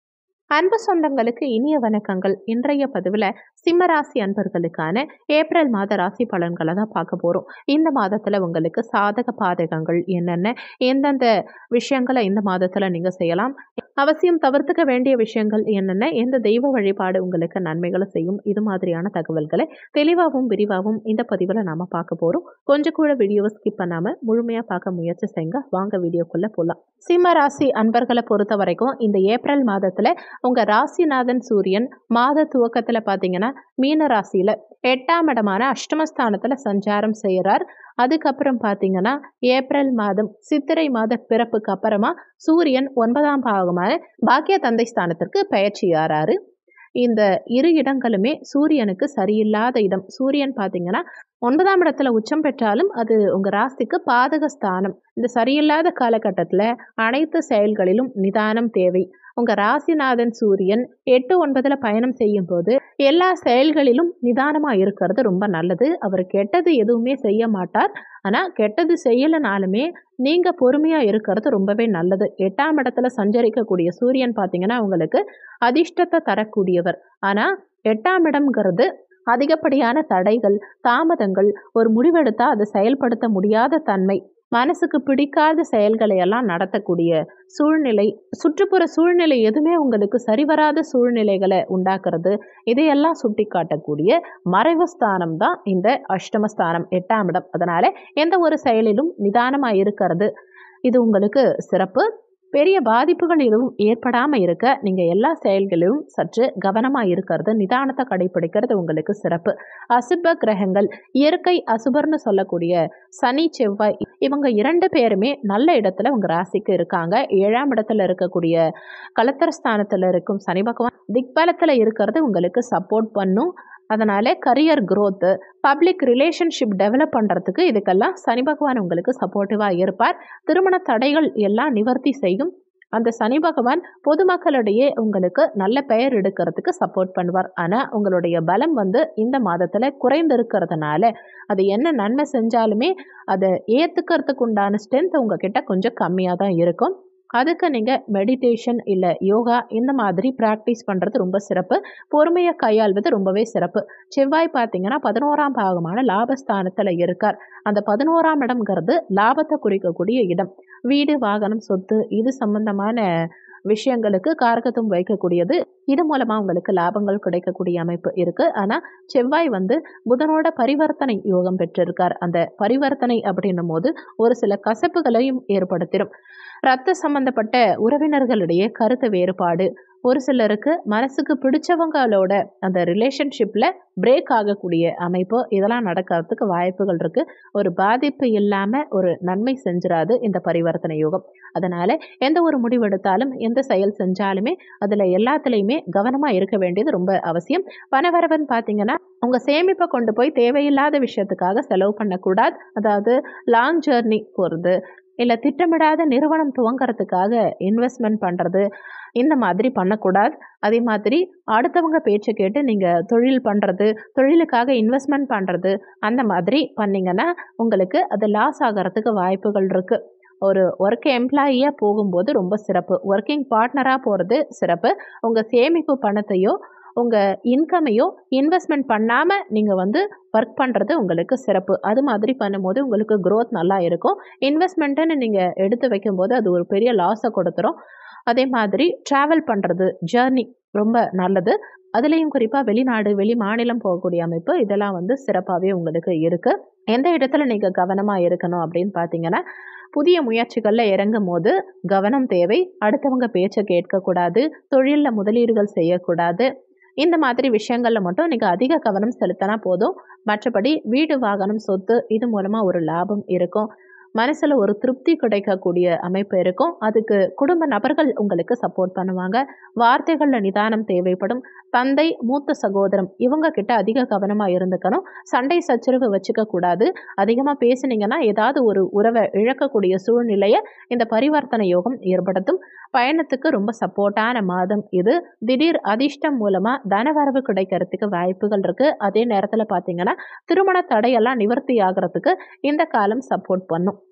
அன்பு சொந்தங்களுக்கு இனிய வணக்கங்கள் இன்றைய பதிவில் சிம்மராசி அன்பர்களுக்கான ஏப்ரல் மாத ராசி பலன்களை தான் பார்க்க போகிறோம் இந்த மாதத்தில் உங்களுக்கு சாதக பாதகங்கள் என்னென்ன எந்தெந்த விஷயங்களை இந்த மாதத்தில் நீங்கள் செய்யலாம் அவசியம் தவிர்த்துக்க வேண்டிய விஷயங்கள் என்னென்ன எந்த தெய்வ வழிபாடு உங்களுக்கு நன்மைகளை செய்யும் இது மாதிரியான தகவல்களை தெளிவாகவும் விரிவாகவும் இந்த பதிவில் நாம் பார்க்க போகிறோம் கொஞ்சம் கூட வீடியோவை ஸ்கிப் பண்ணாமல் முழுமையாக பார்க்க முயற்சி செய்யுங்க வாங்க வீடியோக்குள்ளே போகலாம் சிம்ம ராசி அன்பர்களை பொறுத்த வரைக்கும் இந்த ஏப்ரல் மாதத்தில் உங்கள் ராசிநாதன் சூரியன் மாத துவக்கத்தில் பார்த்தீங்கன்னா மீன ராசியில் எட்டாம் இடமான அஷ்டமஸ்தானத்தில் சஞ்சாரம் செய்கிறார் அதுக்கப்புறம் பார்த்தீங்கன்னா ஏப்ரல் மாதம் சித்திரை மாத பிறப்புக்கு அப்புறமா சூரியன் ஒன்பதாம் பாகமான பாக்கிய தந்தை ஸ்தானத்திற்கு பயிற்சி ஆறாரு இந்த இரு இடங்களுமே சூரியனுக்கு சரியில்லாத இடம் சூரியன் பார்த்தீங்கன்னா ஒன்பதாம் இடத்துல உச்சம் பெற்றாலும் அது உங்கள் ராசிக்கு பாதக ஸ்தானம் இந்த சரியில்லாத காலகட்டத்தில் அனைத்து செயல்களிலும் நிதானம் தேவை உங்கள் ராசிநாதன் சூரியன் எட்டு ஒன்பதில் பயணம் செய்யும் போது எல்லா செயல்களிலும் நிதானமாக இருக்கிறது ரொம்ப நல்லது அவர் கெட்டது எதுவுமே செய்ய மாட்டார் ஆனால் கெட்டது செய்யலைனாலுமே நீங்கள் பொறுமையாக இருக்கிறது ரொம்பவே நல்லது எட்டாம் இடத்துல சஞ்சரிக்கக்கூடிய சூரியன் பார்த்தீங்கன்னா உங்களுக்கு அதிர்ஷ்டத்தை தரக்கூடியவர் ஆனால் எட்டாம் இடம்ங்கிறது அதிகப்படியான தடைகள் தாமதங்கள் ஒரு முடிவெடுத்தால் அதை செயல்படுத்த முடியாத தன்மை மனசுக்கு பிடிக்காத செயல்களை எல்லாம் நடத்தக்கூடிய சூழ்நிலை சுற்றுப்புற சூழ்நிலை எதுவுமே உங்களுக்கு சரிவராத சூழ்நிலைகளை உண்டாக்குறது இதையெல்லாம் சுட்டி காட்டக்கூடிய மறைவு ஸ்தானம் தான் இந்த அஷ்டமஸ்தானம் எட்டாம் இடம் அதனால எந்த ஒரு செயலிலும் நிதானமாக இருக்கிறது இது உங்களுக்கு சிறப்பு பெரிய பாதிப்புகள் எதுவும் ஏற்படாமல் இருக்க நீங்கள் எல்லா செயல்களிலும் சற்று கவனமாக இருக்கிறது நிதானத்தை கடைபிடிக்கிறது உங்களுக்கு சிறப்பு அசுப கிரகங்கள் இயற்கை அசுபர்னு சொல்லக்கூடிய சனி செவ்வாய் இவங்க இரண்டு பேருமே நல்ல இடத்துல உங்கள் ராசிக்கு இருக்காங்க ஏழாம் இடத்துல இருக்கக்கூடிய கலத்தரஸ்தானத்தில் இருக்கும் சனி பகவான் திக்பலத்தில் இருக்கிறது உங்களுக்கு சப்போர்ட் பண்ணும் அதனால் career growth public relationship develop பண்ணுறதுக்கு இதுக்கெல்லாம் சனி பகவான் உங்களுக்கு சப்போர்ட்டிவாக இருப்பார் திருமண தடைகள் எல்லாம் நிவர்த்தி செய்யும் அந்த சனி பகவான் பொதுமக்களிடையே உங்களுக்கு நல்ல பெயர் எடுக்கிறதுக்கு சப்போர்ட் பண்ணுவார் ஆனால் உங்களுடைய பலம் வந்து இந்த மாதத்தில் குறைந்திருக்கிறதுனால அது என்ன நன்மை செஞ்சாலுமே அதை ஏற்றுக்கிறதுக்கு உண்டான ஸ்ட்ரென்த் உங்ககிட்ட கொஞ்சம் கம்மியாக தான் இருக்கும் அதுக்கு நீங்கள் மெடிடேஷன் இல்லை யோகா இந்த மாதிரி ப்ராக்டிஸ் பண்ணுறது ரொம்ப சிறப்பு பொறுமையை கையாள்வது ரொம்பவே சிறப்பு செவ்வாய் பார்த்தீங்கன்னா பதினோராம் பாகமான லாபஸ்தானத்தில் இருக்கார் அந்த பதினோராம் இடம்ங்கிறது லாபத்தை குறிக்கக்கூடிய இடம் வீடு வாகனம் சொத்து இது சம்பந்தமான விஷயங்களுக்கு காரகத்துவம் வைக்கக்கூடியது இது மூலமாக உங்களுக்கு லாபங்கள் கிடைக்கக்கூடிய அமைப்பு இருக்குது ஆனால் செவ்வாய் வந்து புதனோட பரிவர்த்தனை யோகம் பெற்றிருக்கார் அந்த பரிவர்த்தனை அப்படின்னும் போது ஒரு சில கசப்புகளையும் ஏற்படுத்திடும் ரத்த சம்பந்தப்பட்ட உறவினர்களிடையே கருத்து வேறுபாடு ஒரு சிலருக்கு மனசுக்கு பிடிச்சவங்களோட அந்த ரிலேஷன்ஷிப்பில் பிரேக் ஆகக்கூடிய அமைப்பு இதெல்லாம் நடக்கிறதுக்கு வாய்ப்புகள் இருக்குது ஒரு பாதிப்பு இல்லாமல் ஒரு நன்மை செஞ்சிடாது இந்த பரிவர்த்தனை யோகம் அதனால் எந்த ஒரு முடிவெடுத்தாலும் எந்த செயல் செஞ்சாலுமே அதில் எல்லாத்துலேயுமே கவனமாக இருக்க வேண்டியது ரொம்ப அவசியம் பணவரவன் பார்த்தீங்கன்னா உங்கள் சேமிப்பை கொண்டு போய் தேவையில்லாத விஷயத்துக்காக செலவு பண்ணக்கூடாது அதாவது லாங் ஜேர்னி போகிறது இல்லை திட்டமிடாத நிறுவனம் துவங்கிறதுக்காக இன்வெஸ்ட்மெண்ட் பண்ணுறது இந்த மாதிரி பண்ணக்கூடாது அதே மாதிரி அடுத்தவங்க பேச்சை கேட்டு நீங்கள் தொழில் பண்ணுறது தொழிலுக்காக இன்வெஸ்ட்மெண்ட் பண்ணுறது அந்த மாதிரி பண்ணிங்கன்னா உங்களுக்கு அது லாஸ் ஆகிறதுக்கு வாய்ப்புகள் இருக்குது ஒரு ஒர்க் எம்ப்ளாயியாக போகும்போது ரொம்ப சிறப்பு ஒர்க்கிங் பார்ட்னராக போகிறது சிறப்பு உங்கள் சேமிப்பு பணத்தையோ உங்கள் இன்கமையோ இன்வெஸ்ட்மெண்ட் பண்ணாமல் நீங்கள் வந்து ஒர்க் பண்ணுறது உங்களுக்கு சிறப்பு அது மாதிரி பண்ணும்போது உங்களுக்கு க்ரோத் நல்லா இருக்கும் இன்வெஸ்ட்மெண்ட்டுன்னு நீங்கள் எடுத்து வைக்கும்போது அது ஒரு பெரிய லாஸை கொடுத்துரும் அதே மாதிரி ட்ராவல் பண்ணுறது ஜேர்னி ரொம்ப நல்லது அதுலேயும் குறிப்பாக வெளிநாடு வெளி மாநிலம் போகக்கூடிய அமைப்பு இதெல்லாம் வந்து சிறப்பாகவே உங்களுக்கு இருக்குது எந்த இடத்துல நீங்கள் கவனமாக இருக்கணும் அப்படின்னு பார்த்தீங்கன்னா புதிய முயற்சிகளில் இறங்கும் போது கவனம் தேவை அடுத்தவங்க பேச்சை கேட்கக்கூடாது தொழிலில் முதலீடுகள் செய்யக்கூடாது இந்த மாதிரி விஷயங்களில் மட்டும் நீங்கள் அதிக கவனம் செலுத்தினா போதும் மற்றபடி வீடு வாகனம் சொத்து இது மூலமாக ஒரு லாபம் இருக்கும் மனசில் ஒரு திருப்தி கிடைக்கக்கூடிய அமைப்பு இருக்கும் அதுக்கு குடும்ப நபர்கள் உங்களுக்கு சப்போர்ட் பண்ணுவாங்க வார்த்தைகளில் நிதானம் தேவைப்படும் தந்தை மூத்த சகோதரம் இவங்க கிட்ட அதிக கவனமாக இருந்துக்கணும் சண்டை சச்சரவு வச்சுக்க கூடாது அதிகமாக பேசுனீங்கன்னா ஏதாவது ஒரு உறவை இழக்கக்கூடிய சூழ்நிலையை இந்த பரிவர்த்தனை யோகம் ஏற்படுத்தும் பயணத்துக்கு ரொம்ப சப்போர்ட்டான மாதம் இது திடீர் அதிர்ஷ்டம் மூலமாக தனவரவு கிடைக்கிறதுக்கு வாய்ப்புகள் இருக்குது அதே நேரத்தில் பார்த்தீங்கன்னா திருமண தடையெல்லாம் நிவர்த்தி ஆகிறதுக்கு இந்த காலம் சப்போர்ட் பண்ணும்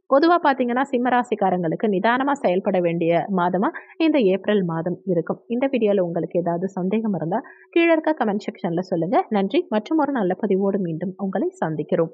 பொதுவாக பார்த்தீங்கன்னா சிம்மராசிக்காரங்களுக்கு நிதானமாக செயல்பட வேண்டிய மாதமாக இந்த ஏப்ரல் மாதம் இருக்கும் இந்த வீடியோவில் உங்களுக்கு ஏதாவது சந்தேகம் இருந்தால் கீழே இருக்க கமெண்ட் செக்ஷனில் சொல்லுங்கள் நன்றி மற்றும் ஒரு நல்ல பதிவோடு மீண்டும் உங்களை சந்திக்கிறோம்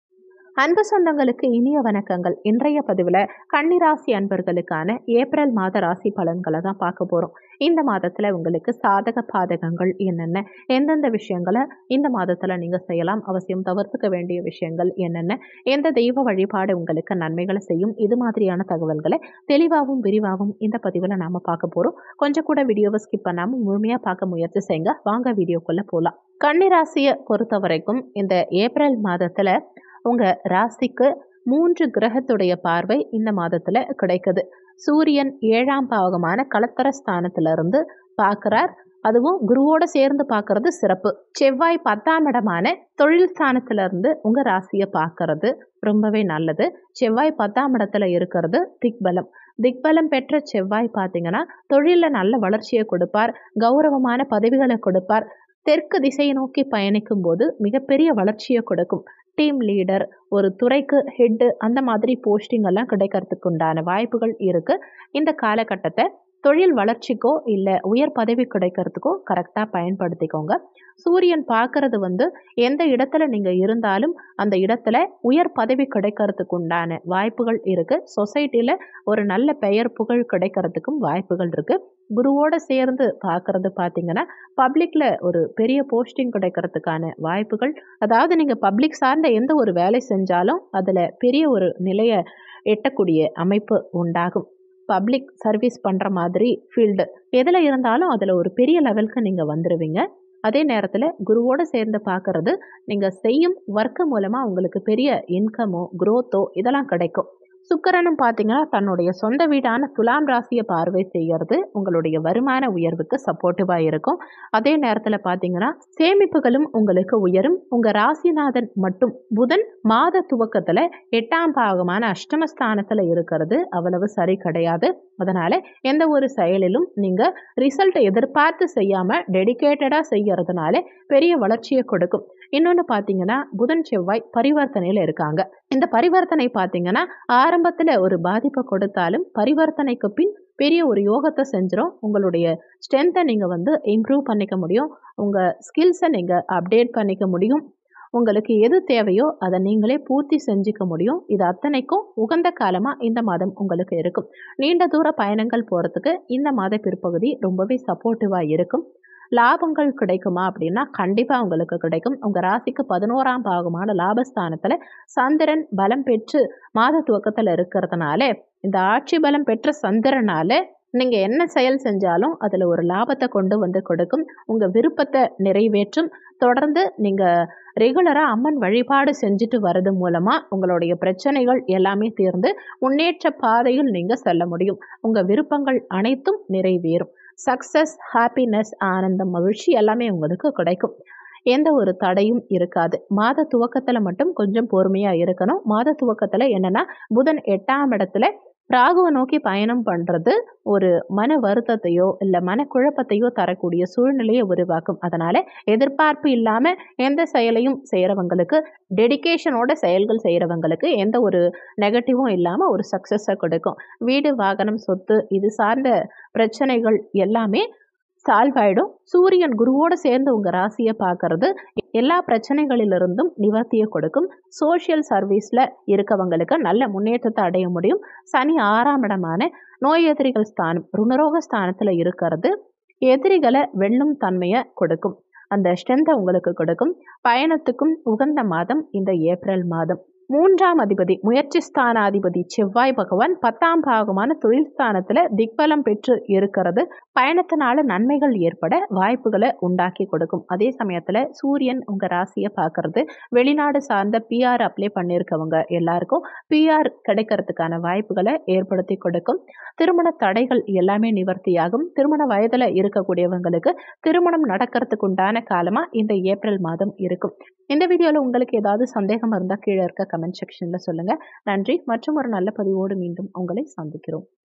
அன்பு சொந்தங்களுக்கு இனிய வணக்கங்கள் இன்றைய பதிவில் கன்னிராசி அன்பர்களுக்கான ஏப்ரல் மாத ராசி பலன்களை தான் பார்க்க போகிறோம் இந்த மாதத்தில் உங்களுக்கு சாதக பாதகங்கள் என்னென்ன எந்தெந்த விஷயங்களை இந்த மாதத்தில் நீங்கள் செய்யலாம் அவசியம் தவிர்த்துக்க வேண்டிய விஷயங்கள் என்னென்ன எந்த தெய்வ வழிபாடு உங்களுக்கு நன்மைகளை செய்யும் இது மாதிரியான தகவல்களை தெளிவாகவும் விரிவாகவும் இந்த பதிவில் நாம் பார்க்க போகிறோம் கொஞ்சம் கூட வீடியோவை ஸ்கிப் பண்ணாமல் முழுமையாக பார்க்க முயற்சி செய்யுங்க வாங்க வீடியோக்குள்ளே போகலாம் கன்னிராசியை பொறுத்த வரைக்கும் இந்த ஏப்ரல் மாதத்தில் உங்கள் ராசிக்கு மூன்று கிரகத்துடைய பார்வை இந்த மாதத்தில் கிடைக்குது சூரியன் ஏழாம் பாவகமான கலத்தர ஸ்தானத்திலிருந்து பார்க்குறார் அதுவும் குருவோட சேர்ந்து பார்க்கறது சிறப்பு செவ்வாய் பத்தாம் இடமான தொழில் ஸ்தானத்திலிருந்து உங்கள் ராசியை பார்க்கறது ரொம்பவே நல்லது செவ்வாய் பத்தாம் இடத்துல இருக்கிறது திக்பலம் திக்பலம் பெற்ற செவ்வாய் பார்த்தீங்கன்னா தொழிலில் நல்ல வளர்ச்சியை கொடுப்பார் கௌரவமான பதவிகளை கொடுப்பார் தெற்கு திசையை நோக்கி பயணிக்கும் போது மிகப்பெரிய வளர்ச்சியை கொடுக்கும் டீம் லீடர் ஒரு துறைக்கு ஹெட்டு அந்த மாதிரி போஸ்டிங் எல்லாம் கிடைக்கிறதுக்கு உண்டான வாய்ப்புகள் இருக்குது இந்த காலகட்டத்தை தொழில் வளர்ச்சிக்கோ இல்லை உயர் பதவி கிடைக்கிறதுக்கோ கரெக்டாக பயன்படுத்திக்கோங்க சூரியன் பார்க்கறது வந்து எந்த இடத்துல நீங்கள் இருந்தாலும் அந்த இடத்துல உயர் பதவி கிடைக்கிறதுக்கு உண்டான வாய்ப்புகள் இருக்குது சொசைட்டியில் ஒரு நல்ல பெயர் புகழ் கிடைக்கிறதுக்கும் வாய்ப்புகள் இருக்குது குருவோட சேர்ந்து பார்க்குறது பார்த்தீங்கன்னா பப்ளிக்கில் ஒரு பெரிய போஸ்டிங் கிடைக்கிறதுக்கான வாய்ப்புகள் அதாவது நீங்கள் பப்ளிக் சார்ந்த எந்த ஒரு வேலை செஞ்சாலும் அதில் பெரிய ஒரு நிலையை எட்டக்கூடிய அமைப்பு உண்டாகும் பப்ளிக் சர்வீஸ் பண்ணுற மாதிரி ஃபீல்டு எதில் இருந்தாலும் அதில் ஒரு பெரிய லெவலுக்கு நீங்கள் வந்துடுவீங்க அதே நேரத்தில் குருவோடு சேர்ந்து பார்க்குறது நீங்கள் செய்யும் ஒர்க்கு மூலமாக உங்களுக்கு பெரிய இன்கமோ க்ரோத்தோ இதெல்லாம் கிடைக்கும் சுக்கரனும் பார்த்தீங்கன்னா தன்னுடைய சொந்த வீடான துலாம் ராசியை பார்வை செய்கிறது உங்களுடைய வருமான உயர்வுக்கு சப்போர்ட்டிவாக இருக்கும் அதே நேரத்தில் பார்த்தீங்கன்னா சேமிப்புகளும் உங்களுக்கு உயரும் உங்கள் ராசிநாதன் மட்டும் புதன் மாத துவக்கத்தில் எட்டாம் பாகமான அஷ்டமஸ்தானத்தில் இருக்கிறது அவ்வளவு சரி கிடையாது அதனால் எந்த ஒரு செயலிலும் நீங்கள் ரிசல்ட்டை எதிர்பார்த்து செய்யாமல் டெடிக்கேட்டடாக செய்யறதுனால பெரிய வளர்ச்சியை கொடுக்கும் இன்னொன்று பார்த்தீங்கன்னா புதன் செவ்வாய் பரிவர்த்தனையில் இருக்காங்க இந்த பரிவர்த்தனை பார்த்தீங்கன்னா ஆரம்பத்தில் ஒரு பாதிப்பை கொடுத்தாலும் பரிவர்த்தனைக்கு பின் பெரிய ஒரு யோகத்தை செஞ்சிடும் உங்களுடைய ஸ்ட்ரென்த்தை நீங்கள் வந்து இம்ப்ரூவ் பண்ணிக்க முடியும் உங்கள் ஸ்கில்ஸை நீங்கள் அப்டேட் பண்ணிக்க முடியும் உங்களுக்கு எது தேவையோ அதை நீங்களே பூர்த்தி செஞ்சுக்க முடியும் இது அத்தனைக்கும் உகந்த காலமாக இந்த மாதம் உங்களுக்கு இருக்கும் நீண்ட தூர பயணங்கள் போகிறதுக்கு இந்த மாத பிற்பகுதி ரொம்பவே சப்போர்ட்டிவாக இருக்கும் லாபங்கள் கிடைக்குமா அப்படின்னா கண்டிப்பாக உங்களுக்கு கிடைக்கும் உங்கள் ராசிக்கு பதினோராம் பாகமான லாபஸ்தானத்தில் சந்திரன் பலம் பெற்று மாத துவக்கத்தில் இருக்கிறதுனால இந்த ஆட்சி பலம் பெற்ற சந்திரனால நீங்கள் என்ன செயல் செஞ்சாலும் அதில் ஒரு லாபத்தை கொண்டு வந்து கொடுக்கும் உங்கள் விருப்பத்தை நிறைவேற்றும் தொடர்ந்து நீங்கள் ரெகுலராக அம்மன் வழிபாடு செஞ்சுட்டு வர்றது மூலமாக உங்களுடைய பிரச்சனைகள் எல்லாமே தீர்ந்து முன்னேற்ற பாதையில் நீங்கள் செல்ல முடியும் உங்கள் விருப்பங்கள் அனைத்தும் நிறைவேறும் சக்ஸஸ் ஹாப்பினஸ் ஆனந்தம் மகிழ்ச்சி எல்லாமே உங்களுக்கு கிடைக்கும் எந்த ஒரு தடையும் இருக்காது மாத துவக்கத்தில் மட்டும் கொஞ்சம் பொறுமையாக இருக்கணும் மாத துவக்கத்தில் என்னென்னா புதன் எட்டாம் இடத்துல ராகுவை நோக்கி பயணம் பண்ணுறது ஒரு மன வருத்தத்தையோ இல்லை மனக்குழப்பத்தையோ தரக்கூடிய சூழ்நிலையை உருவாக்கும் அதனால் எதிர்பார்ப்பு இல்லாமல் எந்த செயலையும் செய்கிறவங்களுக்கு டெடிக்கேஷனோட செயல்கள் செய்கிறவங்களுக்கு எந்த ஒரு நெகட்டிவும் இல்லாமல் ஒரு சக்ஸஸை கொடுக்கும் வீடு வாகனம் சொத்து இது சார்ந்த பிரச்சனைகள் எல்லாமே சால்வ் ஆகிடும் சூரியன் குருவோடு சேர்ந்து உங்கள் ராசியை பார்க்கறது எல்லா பிரச்சனைகளிலிருந்தும் நிவர்த்தியை கொடுக்கும் சோஷியல் சர்வீஸில் இருக்கவங்களுக்கு நல்ல முன்னேற்றத்தை அடைய முடியும் சனி ஆறாம் இடமான நோய் எதிரிகள் ஸ்தானம் ருணரோக ஸ்தானத்தில் இருக்கிறது எதிரிகளை வெல்லும் தன்மையை கொடுக்கும் அந்த ஸ்ட்ரென்த்தை உங்களுக்கு கொடுக்கும் பயணத்துக்கும் உகந்த மாதம் இந்த ஏப்ரல் மாதம் மூன்றாம் அதிபதி முயற்சி ஸ்தானாதிபதி செவ்வாய் பகவான் பத்தாம் பாகமான தொழில் ஸ்தானத்தில் திக்பலம் பெற்று இருக்கிறது பயணத்தினால நன்மைகள் ஏற்பட வாய்ப்புகளை உண்டாக்கி கொடுக்கும் அதே சமயத்தில் சூரியன் உங்கள் ராசியை பார்க்கறது வெளிநாடு சார்ந்த பிஆர் அப்ளை பண்ணியிருக்கவங்க எல்லாருக்கும் பிஆர் கிடைக்கிறதுக்கான வாய்ப்புகளை ஏற்படுத்தி கொடுக்கும் திருமண தடைகள் எல்லாமே நிவர்த்தியாகும் திருமண வயதில் இருக்கக்கூடியவங்களுக்கு திருமணம் நடக்கிறதுக்கு உண்டான காலமாக இந்த ஏப்ரல் மாதம் இருக்கும் இந்த வீடியோவில் உங்களுக்கு ஏதாவது சந்தேகம் இருந்தால் கீழே இருக்க கமெண்ட் செக்ஷனில் சொல்லுங்கள் நன்றி மற்றும் ஒரு நல்ல பதிவோடு மீண்டும் உங்களை சந்திக்கிறோம்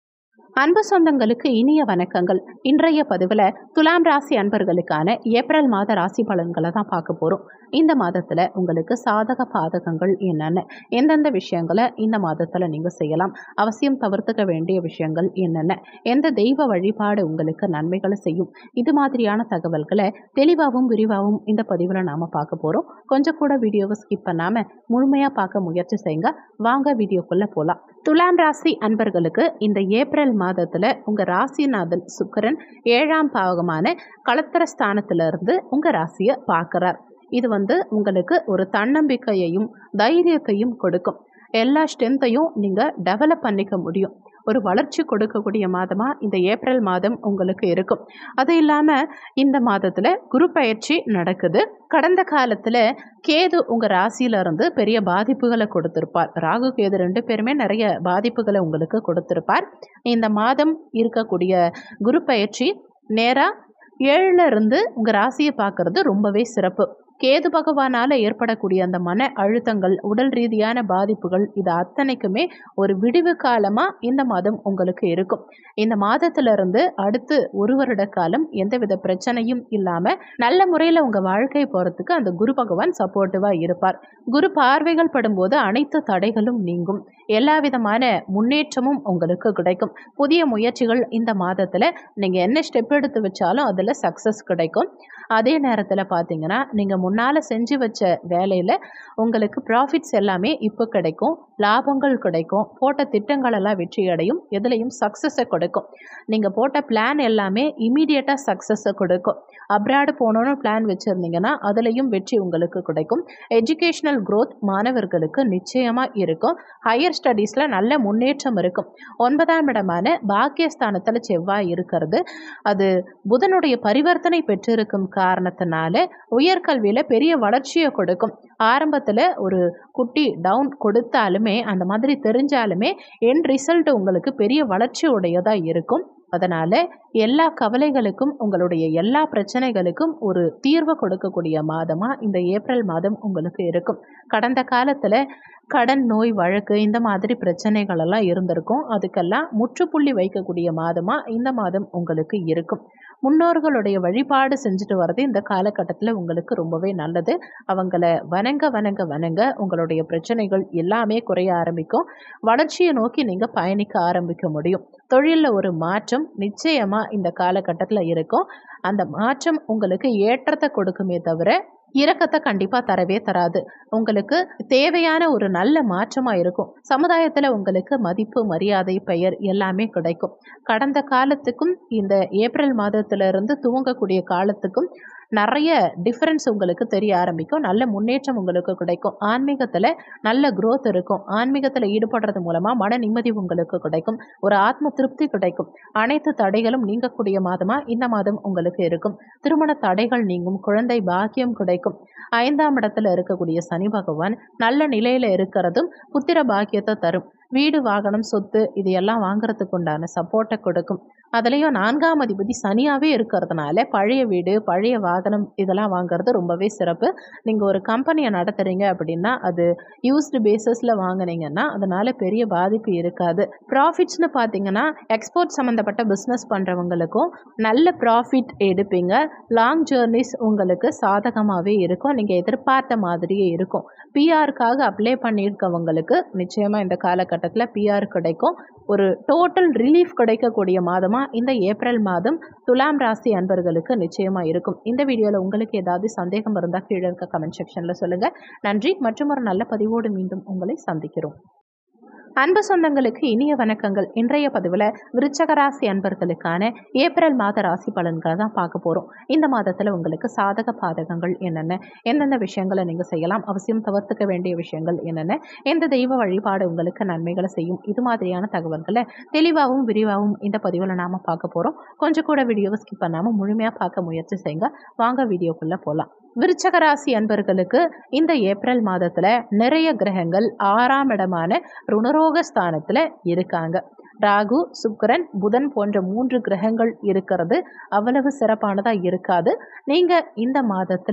அன்பு சொந்தங்களுக்கு இனிய வணக்கங்கள் இன்றைய பதிவில் துலாம் ராசி அன்பர்களுக்கான ஏப்ரல் மாத ராசி பலன்களை தான் பார்க்க போகிறோம் இந்த மாதத்தில் உங்களுக்கு சாதக பாதகங்கள் என்னென்ன எந்தெந்த விஷயங்களை இந்த மாதத்தில் நீங்கள் செய்யலாம் அவசியம் தவிர்த்துக்க வேண்டிய விஷயங்கள் என்னென்ன எந்த தெய்வ வழிபாடு உங்களுக்கு நன்மைகளை செய்யும் இது மாதிரியான தகவல்களை தெளிவாகவும் விரிவாகவும் இந்த பதிவில் நாம் பார்க்க போகிறோம் கொஞ்சம் கூட வீடியோவை ஸ்கிப் பண்ணாமல் முழுமையாக பார்க்க முயற்சி செய்யுங்க வாங்க வீடியோக்குள்ளே போகலாம் துலாம் ராசி அன்பர்களுக்கு இந்த ஏப்ரல் மாதத்தில் உங்கள் ராசிநாதன் சுக்கரன் ஏழாம் பாவகமான களத்திர ஸ்தானத்திலிருந்து உங்கள் ராசியை பார்க்குறார் இது வந்து உங்களுக்கு ஒரு தன்னம்பிக்கையையும் தைரியத்தையும் கொடுக்கும் எல்லா ஸ்ட்ரென்த்தையும் நீங்கள் டெவலப் பண்ணிக்க முடியும் ஒரு வளர்ச்சி கொடுக்கக்கூடிய மாதமாக இந்த ஏப்ரல் மாதம் உங்களுக்கு இருக்கும் அது இல்லாமல் இந்த மாதத்தில் குரு பயிற்சி நடக்குது கடந்த காலத்தில் கேது உங்கள் ராசியிலிருந்து பெரிய பாதிப்புகளை கொடுத்துருப்பார் ராகு கேது ரெண்டு பேருமே நிறைய பாதிப்புகளை உங்களுக்கு கொடுத்துருப்பார் இந்த மாதம் இருக்கக்கூடிய குரு பயிற்சி நேராக ஏழுல இருந்து உங்கள் ராசியை பார்க்குறது ரொம்பவே சிறப்பு கேது பகவானால் ஏற்படக்கூடிய அந்த மன அழுத்தங்கள் உடல் ரீதியான பாதிப்புகள் இது அத்தனைக்குமே ஒரு விடிவு காலமாக இந்த மாதம் உங்களுக்கு இருக்கும் இந்த மாதத்திலிருந்து அடுத்து ஒரு வருட காலம் எந்தவித பிரச்சனையும் இல்லாமல் நல்ல முறையில் உங்கள் வாழ்க்கை போகிறதுக்கு அந்த குரு பகவான் சப்போர்ட்டிவாக இருப்பார் குரு பார்வைகள் படும்போது அனைத்து தடைகளும் நீங்கும் எல்லா விதமான முன்னேற்றமும் உங்களுக்கு கிடைக்கும் புதிய முயற்சிகள் இந்த மாதத்தில் நீங்கள் என்ன ஸ்டெப் எடுத்து வச்சாலும் அதில் சக்ஸஸ் கிடைக்கும் அதே நேரத்தில் பார்த்தீங்கன்னா நீங்கள் முன்னால் செஞ்சு வச்ச வேலையில் உங்களுக்கு ப்ராஃபிட்ஸ் எல்லாமே இப்போ கிடைக்கும் லாபங்கள் கிடைக்கும் போட்ட திட்டங்கள் எல்லாம் வெற்றி அடையும் எதுலேயும் சக்ஸஸை கொடுக்கும் நீங்கள் போட்ட பிளான் எல்லாமே இமீடியட்டாக சக்ஸஸை கொடுக்கும் அப்ராடு போகணுன்னு பிளான் வச்சுருந்தீங்கன்னா அதுலேயும் வெற்றி உங்களுக்கு கிடைக்கும் எஜுகேஷ்னல் க்ரோத் மாணவர்களுக்கு நிச்சயமாக இருக்கும் ஹையர் ஸ்டடீஸில் நல்ல முன்னேற்றம் இருக்கும் ஒன்பதாம் இடமான பாக்கியஸ்தானத்தில் செவ்வாய் இருக்கிறது அது புதனுடைய பரிவர்த்தனை பெற்றிருக்கும் காரணத்தினால உயர்கல்வியில் பெரிய வளர்ச்சியை கொடுக்கும் ஆரம்பத்தில் ஒரு குட்டி டவுன் கொடுத்தாலுமே அந்த மாதிரி தெரிஞ்சாலுமே என் ரிசல்ட் உங்களுக்கு பெரிய வளர்ச்சி உடையதாக இருக்கும் அதனால் எல்லா கவலைகளுக்கும் உங்களுடைய எல்லா பிரச்சனைகளுக்கும் ஒரு தீர்வு கொடுக்கக்கூடிய மாதமாக இந்த ஏப்ரல் மாதம் உங்களுக்கு இருக்கும் கடந்த காலத்தில் கடன் நோய் வழக்கு இந்த மாதிரி பிரச்சனைகள் எல்லாம் இருந்திருக்கும் அதுக்கெல்லாம் முற்றுப்புள்ளி வைக்கக்கூடிய மாதமாக இந்த மாதம் உங்களுக்கு இருக்கும் முன்னோர்களுடைய வழிபாடு செஞ்சுட்டு வர்றது இந்த காலகட்டத்தில் உங்களுக்கு ரொம்பவே நல்லது அவங்கள வணங்க வணங்க வணங்க உங்களுடைய பிரச்சனைகள் எல்லாமே குறைய ஆரம்பிக்கும் வளர்ச்சியை நோக்கி நீங்கள் பயணிக்க ஆரம்பிக்க முடியும் தொழிலில் ஒரு மாற்றம் நிச்சயமாக இந்த காலகட்டத்தில் இருக்கும் அந்த மாற்றம் உங்களுக்கு ஏற்றத்தை கொடுக்குமே தவிர இரக்கத்தை கண்டிப்பாக தரவே தராது உங்களுக்கு தேவையான ஒரு நல்ல மாற்றமாக இருக்கும் சமுதாயத்தில் உங்களுக்கு மதிப்பு மரியாதை பெயர் எல்லாமே கிடைக்கும் கடந்த காலத்துக்கும் இந்த ஏப்ரல் மாதத்திலிருந்து துவங்கக்கூடிய காலத்துக்கும் நிறைய டிஃப்ரென்ஸ் உங்களுக்கு தெரிய ஆரம்பிக்கும் நல்ல முன்னேற்றம் உங்களுக்கு கிடைக்கும் ஆன்மீகத்தில் நல்ல growth இருக்கும் ஆன்மீகத்தில் ஈடுபடுறது மூலமாக மன நிம்மதி உங்களுக்கு கிடைக்கும் ஒரு ஆத்ம திருப்தி கிடைக்கும் அனைத்து தடைகளும் நீங்கக்கூடிய மாதமாக இந்த மாதம் உங்களுக்கு இருக்கும் திருமண தடைகள் நீங்கும் குழந்தை பாக்கியம் கிடைக்கும் ஐந்தாம் இடத்துல இருக்கக்கூடிய சனி பகவான் நல்ல நிலையில் இருக்கிறதும் புத்திர பாக்கியத்தை தரும் வீடு வாகனம் சொத்து இது எல்லாம் வாங்குறதுக்கு உண்டான சப்போர்ட்டை கொடுக்கும் அதுலேயும் நான்காம் அதிபதி சனியாகவே இருக்கிறதுனால பழைய வீடு பழைய வாகனம் இதெல்லாம் வாங்குறது ரொம்பவே சிறப்பு நீங்கள் ஒரு கம்பெனியை நடத்துகிறீங்க அப்படின்னா அது யூஸ்டு பேசிஸில் வாங்குனீங்கன்னா அதனால் பெரிய பாதிப்பு இருக்காது ப்ராஃபிட்ஸ்னு பார்த்தீங்கன்னா எக்ஸ்போர்ட் சம்மந்தப்பட்ட பிஸ்னஸ் பண்ணுறவங்களுக்கும் நல்ல ப்ராஃபிட் எடுப்பீங்க லாங் ஜேர்னிஸ் உங்களுக்கு சாதகமாகவே இருக்கும் நீங்கள் எதிர்பார்த்த மாதிரியே இருக்கும் பிஆருக்காக அப்ளை பண்ணியிருக்கவங்களுக்கு நிச்சயமாக இந்த காலகட்டத்தில் பிஆர் கிடைக்கும் ஒரு டோட்டல் ரிலீஃப் கிடைக்கக்கூடிய மாதமாக இந்த ஏப்ரல் மாதம் துலாம் ராசி அன்பர்களுக்கு நிச்சயமாக இருக்கும் இந்த வீடியோவில் உங்களுக்கு ஏதாவது சந்தேகம் இருந்தால் கீழே இருக்க கமெண்ட் செக்ஷனில் சொல்லுங்கள் நன்றி மற்றும் ஒரு நல்ல பதிவோடு மீண்டும் உங்களை சந்திக்கிறோம் அன்பு சொந்தங்களுக்கு இனிய வணக்கங்கள் இன்றைய பதிவில் விருச்சக ராசி அன்பர்களுக்கான ஏப்ரல் மாத ராசி பலன்களை தான் பார்க்க போகிறோம் இந்த மாதத்தில் உங்களுக்கு சாதக பாதகங்கள் என்னென்ன எந்தெந்த விஷயங்களை நீங்கள் செய்யலாம் அவசியம் தவிர்த்துக்க வேண்டிய விஷயங்கள் என்னென்ன எந்த தெய்வ வழிபாடு உங்களுக்கு நன்மைகளை செய்யும் இது மாதிரியான தகவல்களை தெளிவாகவும் விரிவாகவும் இந்த பதிவில் நாம் பார்க்க போகிறோம் கொஞ்சம் கூட வீடியோவை ஸ்கிப் பண்ணாமல் முழுமையாக பார்க்க முயற்சி செய்யுங்க வாங்க வீடியோக்குள்ளே போகலாம் விருச்சக ராசி அன்பர்களுக்கு இந்த ஏப்ரல் மாதத்தில் நிறைய கிரகங்கள் ஆறாம் இடமான ருணரோக ஸ்தானத்தில் இருக்காங்க ராகு சுக்கிரன் புதன் போன்ற மூன்று கிரகங்கள் இருக்கிறது அவ்வளவு சிறப்பானதாக இருக்காது நீங்கள் இந்த மாதத்தில்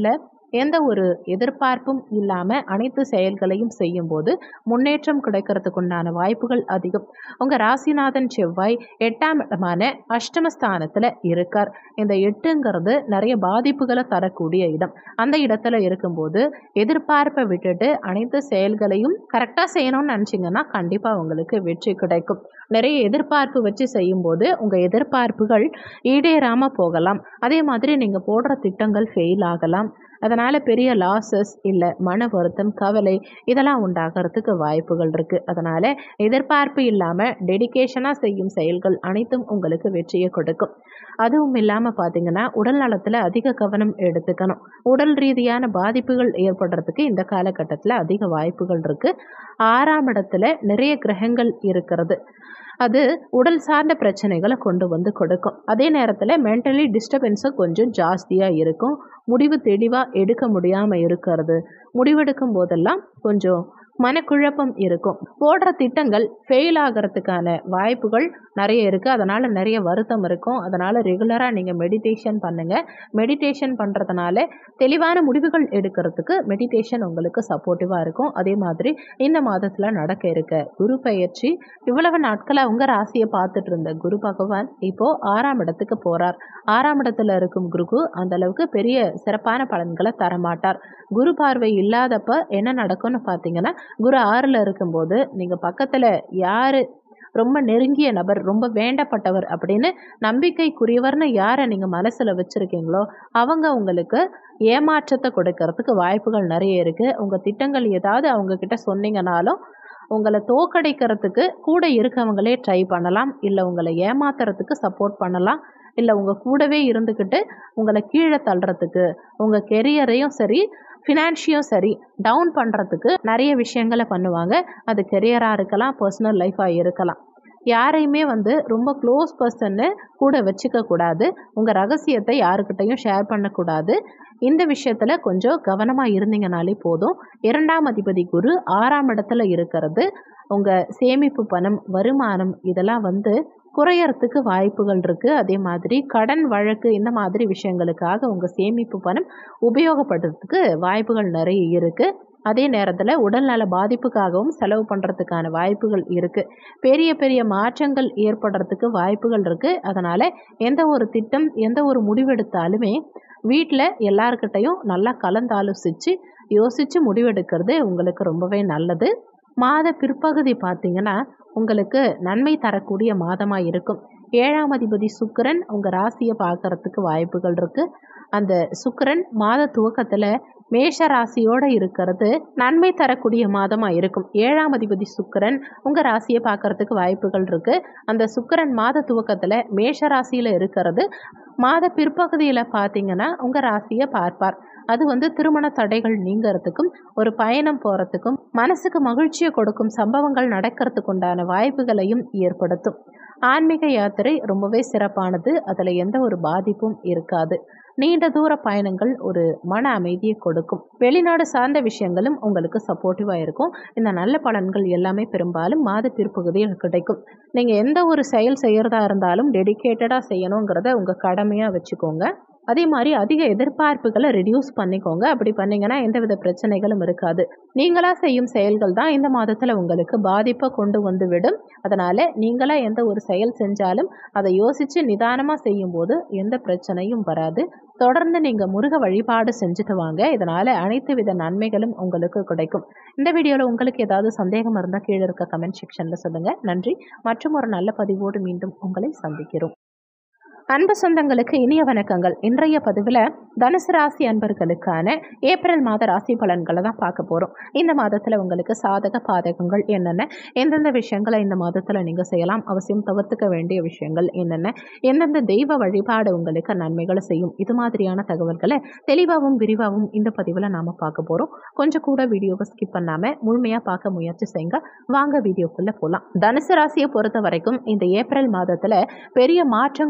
எந்த ஒரு எதிர்பார்ப்பும் இல்லாமல் அனைத்து செயல்களையும் செய்யும்போது முன்னேற்றம் கிடைக்கிறதுக்குண்டான வாய்ப்புகள் அதிகம் உங்கள் ராசிநாதன் செவ்வாய் எட்டாம் இடமான அஷ்டமஸ்தானத்தில் இருக்கார் இந்த எட்டுங்கிறது நிறைய பாதிப்புகளை தரக்கூடிய இடம் அந்த இடத்துல இருக்கும்போது எதிர்பார்ப்பை விட்டுட்டு அனைத்து செயல்களையும் கரெக்டாக செய்யணும்னு நினச்சிங்கன்னா கண்டிப்பாக உங்களுக்கு வெற்றி கிடைக்கும் நிறைய எதிர்பார்ப்பு வச்சு செய்யும்போது உங்கள் எதிர்பார்ப்புகள் ஈடேறாமல் போகலாம் அதே மாதிரி நீங்கள் போடுற திட்டங்கள் ஃபெயில் ஆகலாம் அதனால் பெரிய லாஸஸ் இல்லை மன வருத்தம் கவலை இதெல்லாம் உண்டாகிறதுக்கு வாய்ப்புகள் இருக்குது அதனால் எதிர்பார்ப்பு இல்லாமல் டெடிகேஷனாக செய்யும் செயல்கள் அனைத்தும் உங்களுக்கு வெற்றியை கொடுக்கும் அதுவும் இல்லாமல் பார்த்தீங்கன்னா உடல் நலத்தில் அதிக கவனம் எடுத்துக்கணும் உடல் ரீதியான பாதிப்புகள் ஏற்படுறதுக்கு இந்த காலகட்டத்தில் அதிக வாய்ப்புகள் இருக்குது ஆறாம் இடத்துல நிறைய கிரகங்கள் இருக்கிறது அது உடல் சார்ந்த பிரச்சனைகளை கொண்டு வந்து கொடுக்கும் அதே நேரத்தில் மென்டலி டிஸ்டர்பன்ஸும் கொஞ்சம் ஜாஸ்தியாக இருக்கும் முடிவு தெளிவாக எடுக்க முடியாமல் இருக்கிறது முடிவெடுக்கும் போதெல்லாம் கொஞ்சம் மனக்குழப்பம் இருக்கும் போடுற திட்டங்கள் ஃபெயில் ஆகிறதுக்கான வாய்ப்புகள் நிறைய இருக்குது அதனால் நிறைய வருத்தம் இருக்கும் அதனால் ரெகுலராக நீங்கள் மெடிடேஷன் பண்ணுங்கள் மெடிடேஷன் பண்ணுறதுனால தெளிவான முடிவுகள் எடுக்கிறதுக்கு மெடிடேஷன் உங்களுக்கு சப்போர்ட்டிவாக இருக்கும் அதே மாதிரி இந்த மாதத்தில் நடக்க இருக்க குரு பயிற்சி இவ்வளவு நாட்களாக உங்கள் ராசியை பார்த்துட்டு இருந்த குரு பகவான் இப்போது ஆறாம் இடத்துக்கு போகிறார் ஆறாம் இடத்துல இருக்கும் குரு அந்த அளவுக்கு பெரிய சிறப்பான பலன்களை தரமாட்டார் குரு பார்வை இல்லாதப்ப என்ன நடக்கும்னு பார்த்தீங்கன்னா குரு ஆறில் இருக்கும்போது நீங்கள் பக்கத்தில் யார் ரொம்ப நெருங்கிய நபர் ரொம்ப வேண்டப்பட்டவர் அப்படின்னு நம்பிக்கைக்குரியவர்னு யாரை நீங்கள் மனசில் வச்சுருக்கீங்களோ அவங்க உங்களுக்கு ஏமாற்றத்தை கொடுக்கறதுக்கு வாய்ப்புகள் நிறைய இருக்குது உங்கள் திட்டங்கள் ஏதாவது அவங்கக்கிட்ட சொன்னீங்கனாலும் உங்களை தோக்கடிக்கிறதுக்கு கூட இருக்கவங்களே ட்ரை பண்ணலாம் இல்லை உங்களை ஏமாத்துறதுக்கு சப்போர்ட் பண்ணலாம் இல்லை உங்கள் கூடவே இருந்துக்கிட்டு உங்களை கீழே தள்ளுறதுக்கு உங்கள் கெரியரையும் சரி ஃபினான்ஷியும் சரி டவுன் பண்ணுறதுக்கு நிறைய விஷயங்களை பண்ணுவாங்க அது கெரியராக இருக்கலாம் பர்சனல் லைஃபாக இருக்கலாம் யாரையுமே வந்து ரொம்ப க்ளோஸ் பர்சன்னு கூட வச்சுக்க கூடாது உங்கள் ரகசியத்தை யாருக்கிட்டையும் ஷேர் பண்ணக்கூடாது இந்த விஷயத்தில் கொஞ்சம் கவனமாக இருந்தீங்கனாலே போதும் இரண்டாம் அதிபதி குரு ஆறாம் இடத்துல இருக்கிறது உங்கள் சேமிப்பு பணம் வருமானம் இதெல்லாம் வந்து குறையறதுக்கு வாய்ப்புகள் இருக்குது அதே மாதிரி கடன் வழக்கு இந்த மாதிரி விஷயங்களுக்காக உங்கள் சேமிப்பு பணம் உபயோகப்படுறதுக்கு வாய்ப்புகள் நிறைய இருக்குது அதே நேரத்தில் உடல்நல பாதிப்புக்காகவும் செலவு பண்ணுறதுக்கான வாய்ப்புகள் இருக்குது பெரிய பெரிய மாற்றங்கள் ஏற்படுறதுக்கு வாய்ப்புகள் இருக்குது அதனால் எந்த ஒரு திட்டம் எந்த ஒரு முடிவெடுத்தாலுமே வீட்டில் எல்லாருக்கிட்டையும் நல்லா கலந்தாலோசித்து யோசித்து முடிவெடுக்கிறது உங்களுக்கு ரொம்பவே நல்லது மாத பிற்பகுதி பார்த்திங்கன்னா உங்களுக்கு நன்மை தரக்கூடிய மாதமாக இருக்கும் ஏழாம் அதிபதி சுக்கிரன் உங்கள் ராசியை பார்க்கறதுக்கு வாய்ப்புகள் இருக்குது அந்த சுக்கிரன் மாத துவக்கத்தில் மேஷ ராசியோடு இருக்கிறது நன்மை தரக்கூடிய மாதமாக இருக்கும் ஏழாம் அதிபதி சுக்கிரன் உங்கள் ராசியை பார்க்கறதுக்கு வாய்ப்புகள் இருக்குது அந்த சுக்கிரன் மாத துவக்கத்தில் மேஷ ராசியில் இருக்கிறது மாத பிற்பகுதியில் பார்த்தீங்கன்னா உங்கள் ராசியை பார்ப்பார் அது வந்து திருமண தடைகள் நீங்கிறதுக்கும் ஒரு பயணம் போகிறதுக்கும் மனசுக்கு மகிழ்ச்சியை கொடுக்கும் சம்பவங்கள் நடக்கிறதுக்கு உண்டான வாய்ப்புகளையும் ஏற்படுத்தும் ஆன்மீக யாத்திரை ரொம்பவே சிறப்பானது அதில் எந்த ஒரு பாதிப்பும் இருக்காது நீண்ட தூர பயணங்கள் ஒரு மன அமைதியை கொடுக்கும் வெளிநாடு சார்ந்த விஷயங்களும் உங்களுக்கு சப்போர்ட்டிவாக இருக்கும் இந்த நல்ல பலன்கள் எல்லாமே பெரும்பாலும் மாத பிற்பகுதியில் கிடைக்கும் நீங்கள் எந்த ஒரு செயல் செய்கிறதா இருந்தாலும் டெடிக்கேட்டடாக செய்யணுங்கிறத உங்கள் கடமையாக வச்சுக்கோங்க அதே மாதிரி அதிக எதிர்பார்ப்புகளை ரெடியூஸ் பண்ணிக்கோங்க அப்படி பண்ணிங்கன்னா எந்தவித பிரச்சனைகளும் இருக்காது நீங்களாக செய்யும் செயல்கள் தான் இந்த மாதத்தில் உங்களுக்கு பாதிப்பை கொண்டு வந்து விடும் அதனால் நீங்களாக எந்த ஒரு செயல் செஞ்சாலும் அதை யோசித்து நிதானமாக செய்யும்போது எந்த பிரச்சனையும் வராது தொடர்ந்து நீங்கள் முருக வழிபாடு செஞ்சுட்டு வாங்க இதனால் அனைத்து வித நன்மைகளும் உங்களுக்கு கிடைக்கும் இந்த வீடியோவில் உங்களுக்கு ஏதாவது சந்தேகம் இருந்தால் கீழே இருக்க கமெண்ட் செக்ஷனில் சொல்லுங்கள் நன்றி மற்றும் ஒரு நல்ல பதிவோடு மீண்டும் உங்களை சந்திக்கிறோம் அன்பு சொந்தங்களுக்கு இனிய வணக்கங்கள் இன்றைய பதிவில் தனுசு ராசி அன்பர்களுக்கான ஏப்ரல் மாத ராசி பலன்களை தான் பார்க்க போகிறோம் இந்த மாதத்தில் உங்களுக்கு சாதக பாதகங்கள் என்னென்ன எந்தெந்த விஷயங்களை இந்த மாதத்தில் நீங்கள் செய்யலாம் அவசியம் தவிர்த்துக்க வேண்டிய விஷயங்கள் என்னென்ன எந்தெந்த தெய்வ வழிபாடு உங்களுக்கு நன்மைகளை செய்யும் இது மாதிரியான தகவல்களை தெளிவாகவும் விரிவாகவும் இந்த பதிவில் நாம் பார்க்க போகிறோம் கொஞ்சம் கூட வீடியோவை ஸ்கிப் பண்ணாமல் முழுமையாக பார்க்க முயற்சி செய்யுங்க வாங்க வீடியோக்குள்ளே போகலாம் தனுசு ராசியை பொறுத்த வரைக்கும் இந்த ஏப்ரல் மாதத்தில் பெரிய மாற்றங்கள் ஏற்பட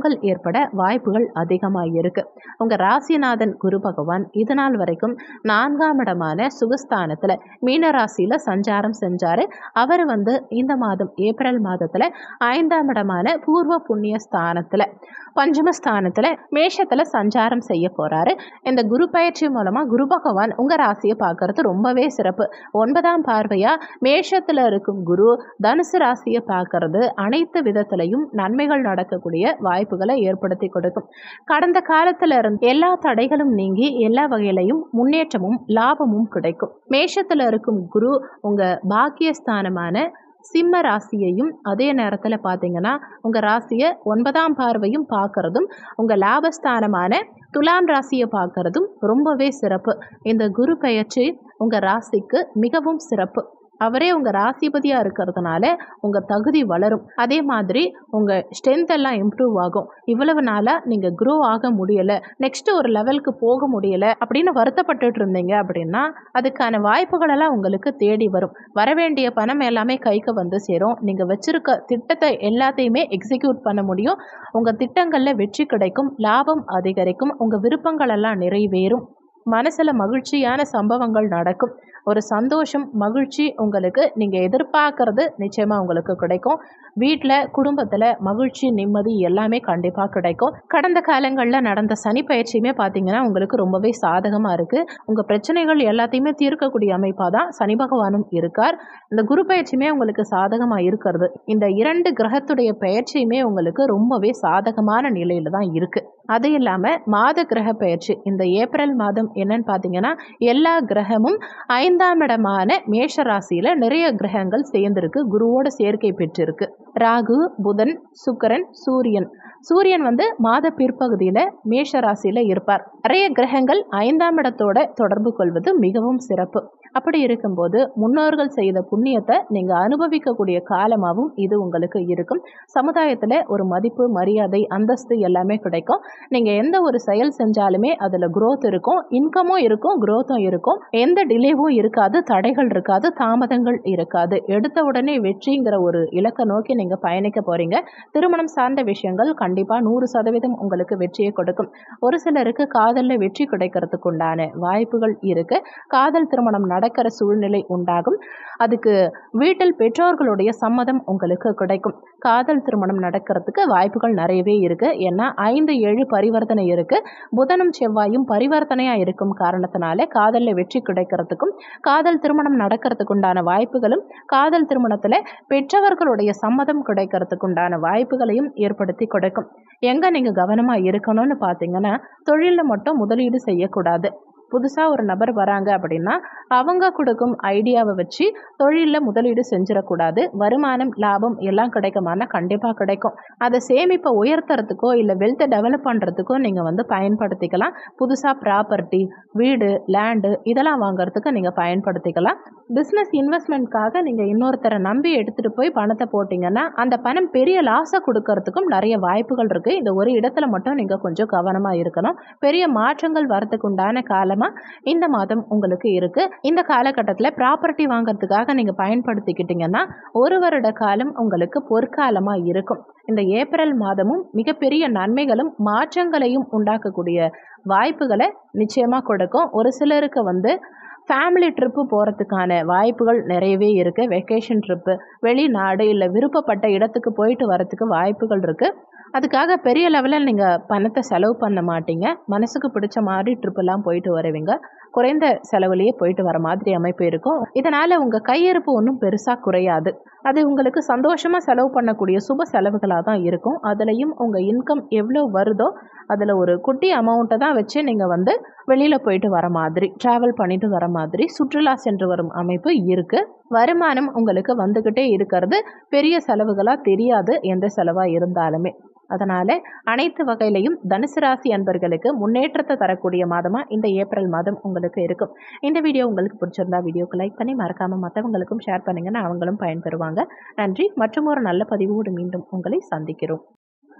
ஏற்பட வாய்ப்புகள் அதிகமாக இருக்கு உங்கள் ராசிநாதன் குரு பகவான் இது நாள் வரைக்கும் நான்காம் இடமான சுகஸ்தானத்தில் மீன ராசியில் சஞ்சாரம் செஞ்சார் அவர் வந்து இந்த மாதம் ஏப்ரல் மாதத்தில் ஐந்தாம் இடமான பூர்வ புண்ணிய ஸ்தானத்தில் பஞ்சமஸ்தானத்தில் மேஷத்தில் சஞ்சாரம் செய்ய போகிறாரு இந்த குரு பயிற்சி மூலமாக குரு பகவான் உங்கள் ராசியை பார்க்கறது ரொம்பவே சிறப்பு ஒன்பதாம் பார்வையாக மேஷத்தில் இருக்கும் குரு தனுசு ராசியை பார்க்கறது அனைத்து விதத்திலையும் நன்மைகள் நடக்கக்கூடிய வாய்ப்புகளை ஏற்படுத்தி கொடுக்கும் கடந்த காலத்தில் இருந்து எல்லா தடைகளும் நீங்கி எல்லா வகையிலையும் முன்னேற்றமும் லாபமும் கிடைக்கும் மேஷத்தில் இருக்கும் குரு உங்கள் பாக்கியஸ்தானமான சிம்ம ராசியையும் அதே நேரத்தில் பார்த்தீங்கன்னா உங்கள் ராசியை ஒன்பதாம் பார்வையும் பார்க்கறதும் உங்கள் லாபஸ்தானமான துலாம் ராசியை பார்க்கறதும் ரொம்பவே சிறப்பு இந்த குரு பெயர்ச்சி உங்கள் ராசிக்கு மிகவும் சிறப்பு அவரே உங்கள் ராசிபதியாக இருக்கிறதுனால உங்கள் தகுதி வளரும் அதே மாதிரி உங்கள் ஸ்ட்ரென்த் எல்லாம் இம்ப்ரூவ் ஆகும் இவ்வளவு நாளாக நீங்கள் க்ரோ ஆக முடியலை நெக்ஸ்ட்டு ஒரு லெவலுக்கு போக முடியலை அப்படின்னு வருத்தப்பட்டுட்டு இருந்தீங்க அப்படின்னா அதுக்கான வாய்ப்புகளெல்லாம் உங்களுக்கு தேடி வரும் வரவேண்டிய பணம் எல்லாமே கைக்கு வந்து சேரும் நீங்கள் வச்சிருக்க திட்டத்தை எல்லாத்தையுமே எக்ஸிக்யூட் பண்ண முடியும் உங்கள் திட்டங்களில் வெற்றி கிடைக்கும் லாபம் அதிகரிக்கும் உங்கள் விருப்பங்கள் எல்லாம் நிறைவேறும் மனசில் மகிழ்ச்சியான சம்பவங்கள் நடக்கும் ஒரு சந்தோஷம் மகிழ்ச்சி உங்களுக்கு நீங்கள் எதிர்பார்க்கறது நிச்சயமாக உங்களுக்கு கிடைக்கும் வீட்டில் குடும்பத்தில் மகிழ்ச்சி நிம்மதி எல்லாமே கண்டிப்பாக கிடைக்கும் கடந்த காலங்களில் நடந்த சனி பயிற்சியுமே பார்த்தீங்கன்னா உங்களுக்கு ரொம்பவே சாதகமாக இருக்குது உங்கள் பிரச்சனைகள் எல்லாத்தையுமே தீர்க்கக்கூடிய அமைப்பாக தான் சனி பகவானும் இருக்கார் இந்த குரு பயிற்சியுமே உங்களுக்கு சாதகமாக இருக்கிறது இந்த இரண்டு கிரகத்துடைய பயிற்சியுமே உங்களுக்கு ரொம்பவே சாதகமான நிலையில் தான் இருக்குது அது இல்லாமல் மாத கிரக பயிற்சி இந்த ஏப்ரல் மாதம் என்னன்னு பார்த்தீங்கன்னா எல்லா கிரகமும் ஐந்தாம் இடமான மேஷ ராசியில் நிறைய கிரகங்கள் சேர்ந்திருக்கு குருவோட சேர்க்கை பெற்றிருக்கு ராகு புதன் சுக்கரன் சூரியன் சூரியன் வந்து மாத பிற்பகுதியில் மேஷ ராசியில் இருப்பார் நிறைய கிரகங்கள் ஐந்தாம் இடத்தோட தொடர்பு கொள்வது மிகவும் சிறப்பு அப்படி இருக்கும்போது முன்னோர்கள் செய்த புண்ணியத்தை நீங்கள் அனுபவிக்கக்கூடிய காலமாகவும் இது உங்களுக்கு இருக்கும் சமுதாயத்தில் ஒரு மதிப்பு மரியாதை அந்தஸ்து எல்லாமே கிடைக்கும் நீங்கள் எந்த ஒரு செயல் செஞ்சாலுமே அதில் growth இருக்கும் இன்கமும் இருக்கும் growthம் இருக்கும் எந்த டிலேவும் இருக்காது தடைகள் இருக்காது தாமதங்கள் இருக்காது எடுத்த உடனே வெற்றிங்கிற ஒரு இலக்கை நோக்கி நீங்கள் பயணிக்க போகிறீங்க திருமணம் சார்ந்த விஷயங்கள் கண்டிப்பாக நூறு சதவீதம் உங்களுக்கு வெற்றியை கொடுக்கும் ஒரு சிலருக்கு காதலில் வெற்றி கிடைக்கிறதுக்கு உண்டான வாய்ப்புகள் இருக்குது காதல் திருமணம் நடக்கிற சூழ்நிலை உண்டாகும் அதுக்கு வீட்டில் பெற்றோர்களுடைய சம்மதம் உங்களுக்கு கிடைக்கும் காதல் திருமணம் நடக்கிறதுக்கு வாய்ப்புகள் நிறையவே இருக்குது ஏன்னா ஐந்து ஏழு பரிவர்த்தனை இருக்குது புதனும் செவ்வாயும் பரிவர்த்தனையாக இருக்கும் காரணத்தினால காதலில் வெற்றி கிடைக்கிறதுக்கும் காதல் திருமணம் நடக்கிறதுக்கு உண்டான வாய்ப்புகளும் காதல் திருமணத்தில் பெற்றவர்களுடைய சம்மதம் கிடைக்கிறதுக்கு உண்டான வாய்ப்புகளையும் ஏற்படுத்தி கொடுக்கும் எங்கே நீங்கள் கவனமாக இருக்கணும்னு பார்த்தீங்கன்னா தொழிலில் மட்டும் முதலீடு செய்யக்கூடாது புதுசாக ஒரு நபர் வராங்க அப்படின்னா அவங்க கொடுக்கும் ஐடியாவை வச்சு தொழிலில் முதலீடு செஞ்சிடக்கூடாது வருமானம் லாபம் எல்லாம் கிடைக்குமானா கண்டிப்பாக கிடைக்கும் அதை சேமிப்பை உயர்த்துறதுக்கோ இல்லை வெல்த்தை டெவலப் பண்ணுறதுக்கோ நீங்கள் வந்து பயன்படுத்திக்கலாம் புதுசாக ப்ராப்பர்ட்டி வீடு லேண்டு இதெல்லாம் வாங்குறதுக்கு நீங்கள் பயன்படுத்திக்கலாம் பிஸ்னஸ் இன்வெஸ்ட்மெண்ட்காக நீங்கள் இன்னொருத்தரை நம்பி எடுத்துகிட்டு போய் பணத்தை போட்டிங்கன்னா அந்த பணம் பெரிய லாஸை கொடுக்கறதுக்கும் நிறைய வாய்ப்புகள் இருக்குது இந்த ஒரு இடத்துல மட்டும் நீங்கள் கொஞ்சம் கவனமாக இருக்கணும் பெரிய மாற்றங்கள் வரதுக்கு உண்டான காலமாக இந்த மாதம் உங்களுக்கு இருக்குது இந்த காலகட்டத்தில் ப்ராப்பர்ட்டி வாங்குறதுக்காக நீங்கள் பயன்படுத்திக்கிட்டிங்கன்னா ஒரு வருட காலம் உங்களுக்கு பொற்காலமாக இருக்கும் இந்த ஏப்ரல் மாதமும் மிகப்பெரிய நன்மைகளும் மாற்றங்களையும் உண்டாக்கக்கூடிய வாய்ப்புகளை நிச்சயமாக கொடுக்கும் ஒரு சிலருக்கு வந்து ஃபேமிலி ட்ரிப்பு போகிறதுக்கான வாய்ப்புகள் நிறையவே இருக்குது வெக்கேஷன் ட்ரிப்பு வெளிநாடு இல்லை விருப்பப்பட்ட இடத்துக்கு போயிட்டு வரத்துக்கு வாய்ப்புகள் இருக்குது அதுக்காக பெரிய லெவலில் நீங்கள் பணத்தை செலவு பண்ண மாட்டீங்க மனசுக்கு பிடிச்ச மாதிரி ட்ரிப்பெல்லாம் போயிட்டு வருவீங்க குறைந்த செலவுலேயே போயிட்டு வர மாதிரி அமைப்பு இருக்கும் இதனால் உங்கள் கையிருப்பு ஒன்றும் பெருசாக குறையாது அது உங்களுக்கு சந்தோஷமாக செலவு பண்ணக்கூடிய சுப செலவுகளாக தான் இருக்கும் அதுலேயும் உங்கள் இன்கம் எவ்வளோ வருதோ அதில் ஒரு குட்டி அமௌண்ட்டை தான் வச்சு நீங்கள் வந்து வெளியில் போயிட்டு வர மாதிரி ட்ராவல் பண்ணிட்டு வர மாதிரி சுற்றுலா சென்று வரும் அமைப்பு இருக்குது வருமானம் உங்களுக்கு வந்துக்கிட்டே இருக்கிறது பெரிய செலவுகளாக தெரியாது எந்த செலவாக இருந்தாலுமே அதனால் அனைத்து வகையிலையும் தனுசு ராசி அன்பர்களுக்கு முன்னேற்றத்தை தரக்கூடிய மாதமாக இந்த ஏப்ரல் மாதம் உங்களுக்கு இருக்கும் இந்த வீடியோ உங்களுக்கு பிடிச்சிருந்தா வீடியோக்கு லைக் பண்ணி மறக்காமல் மற்றவங்களுக்கும் ஷேர் பண்ணுங்கன்னா அவங்களும் பயன்பெறுவாங்க நன்றி மற்றும் ஒரு நல்ல பதிவோடு மீண்டும் உங்களை சந்திக்கிறோம்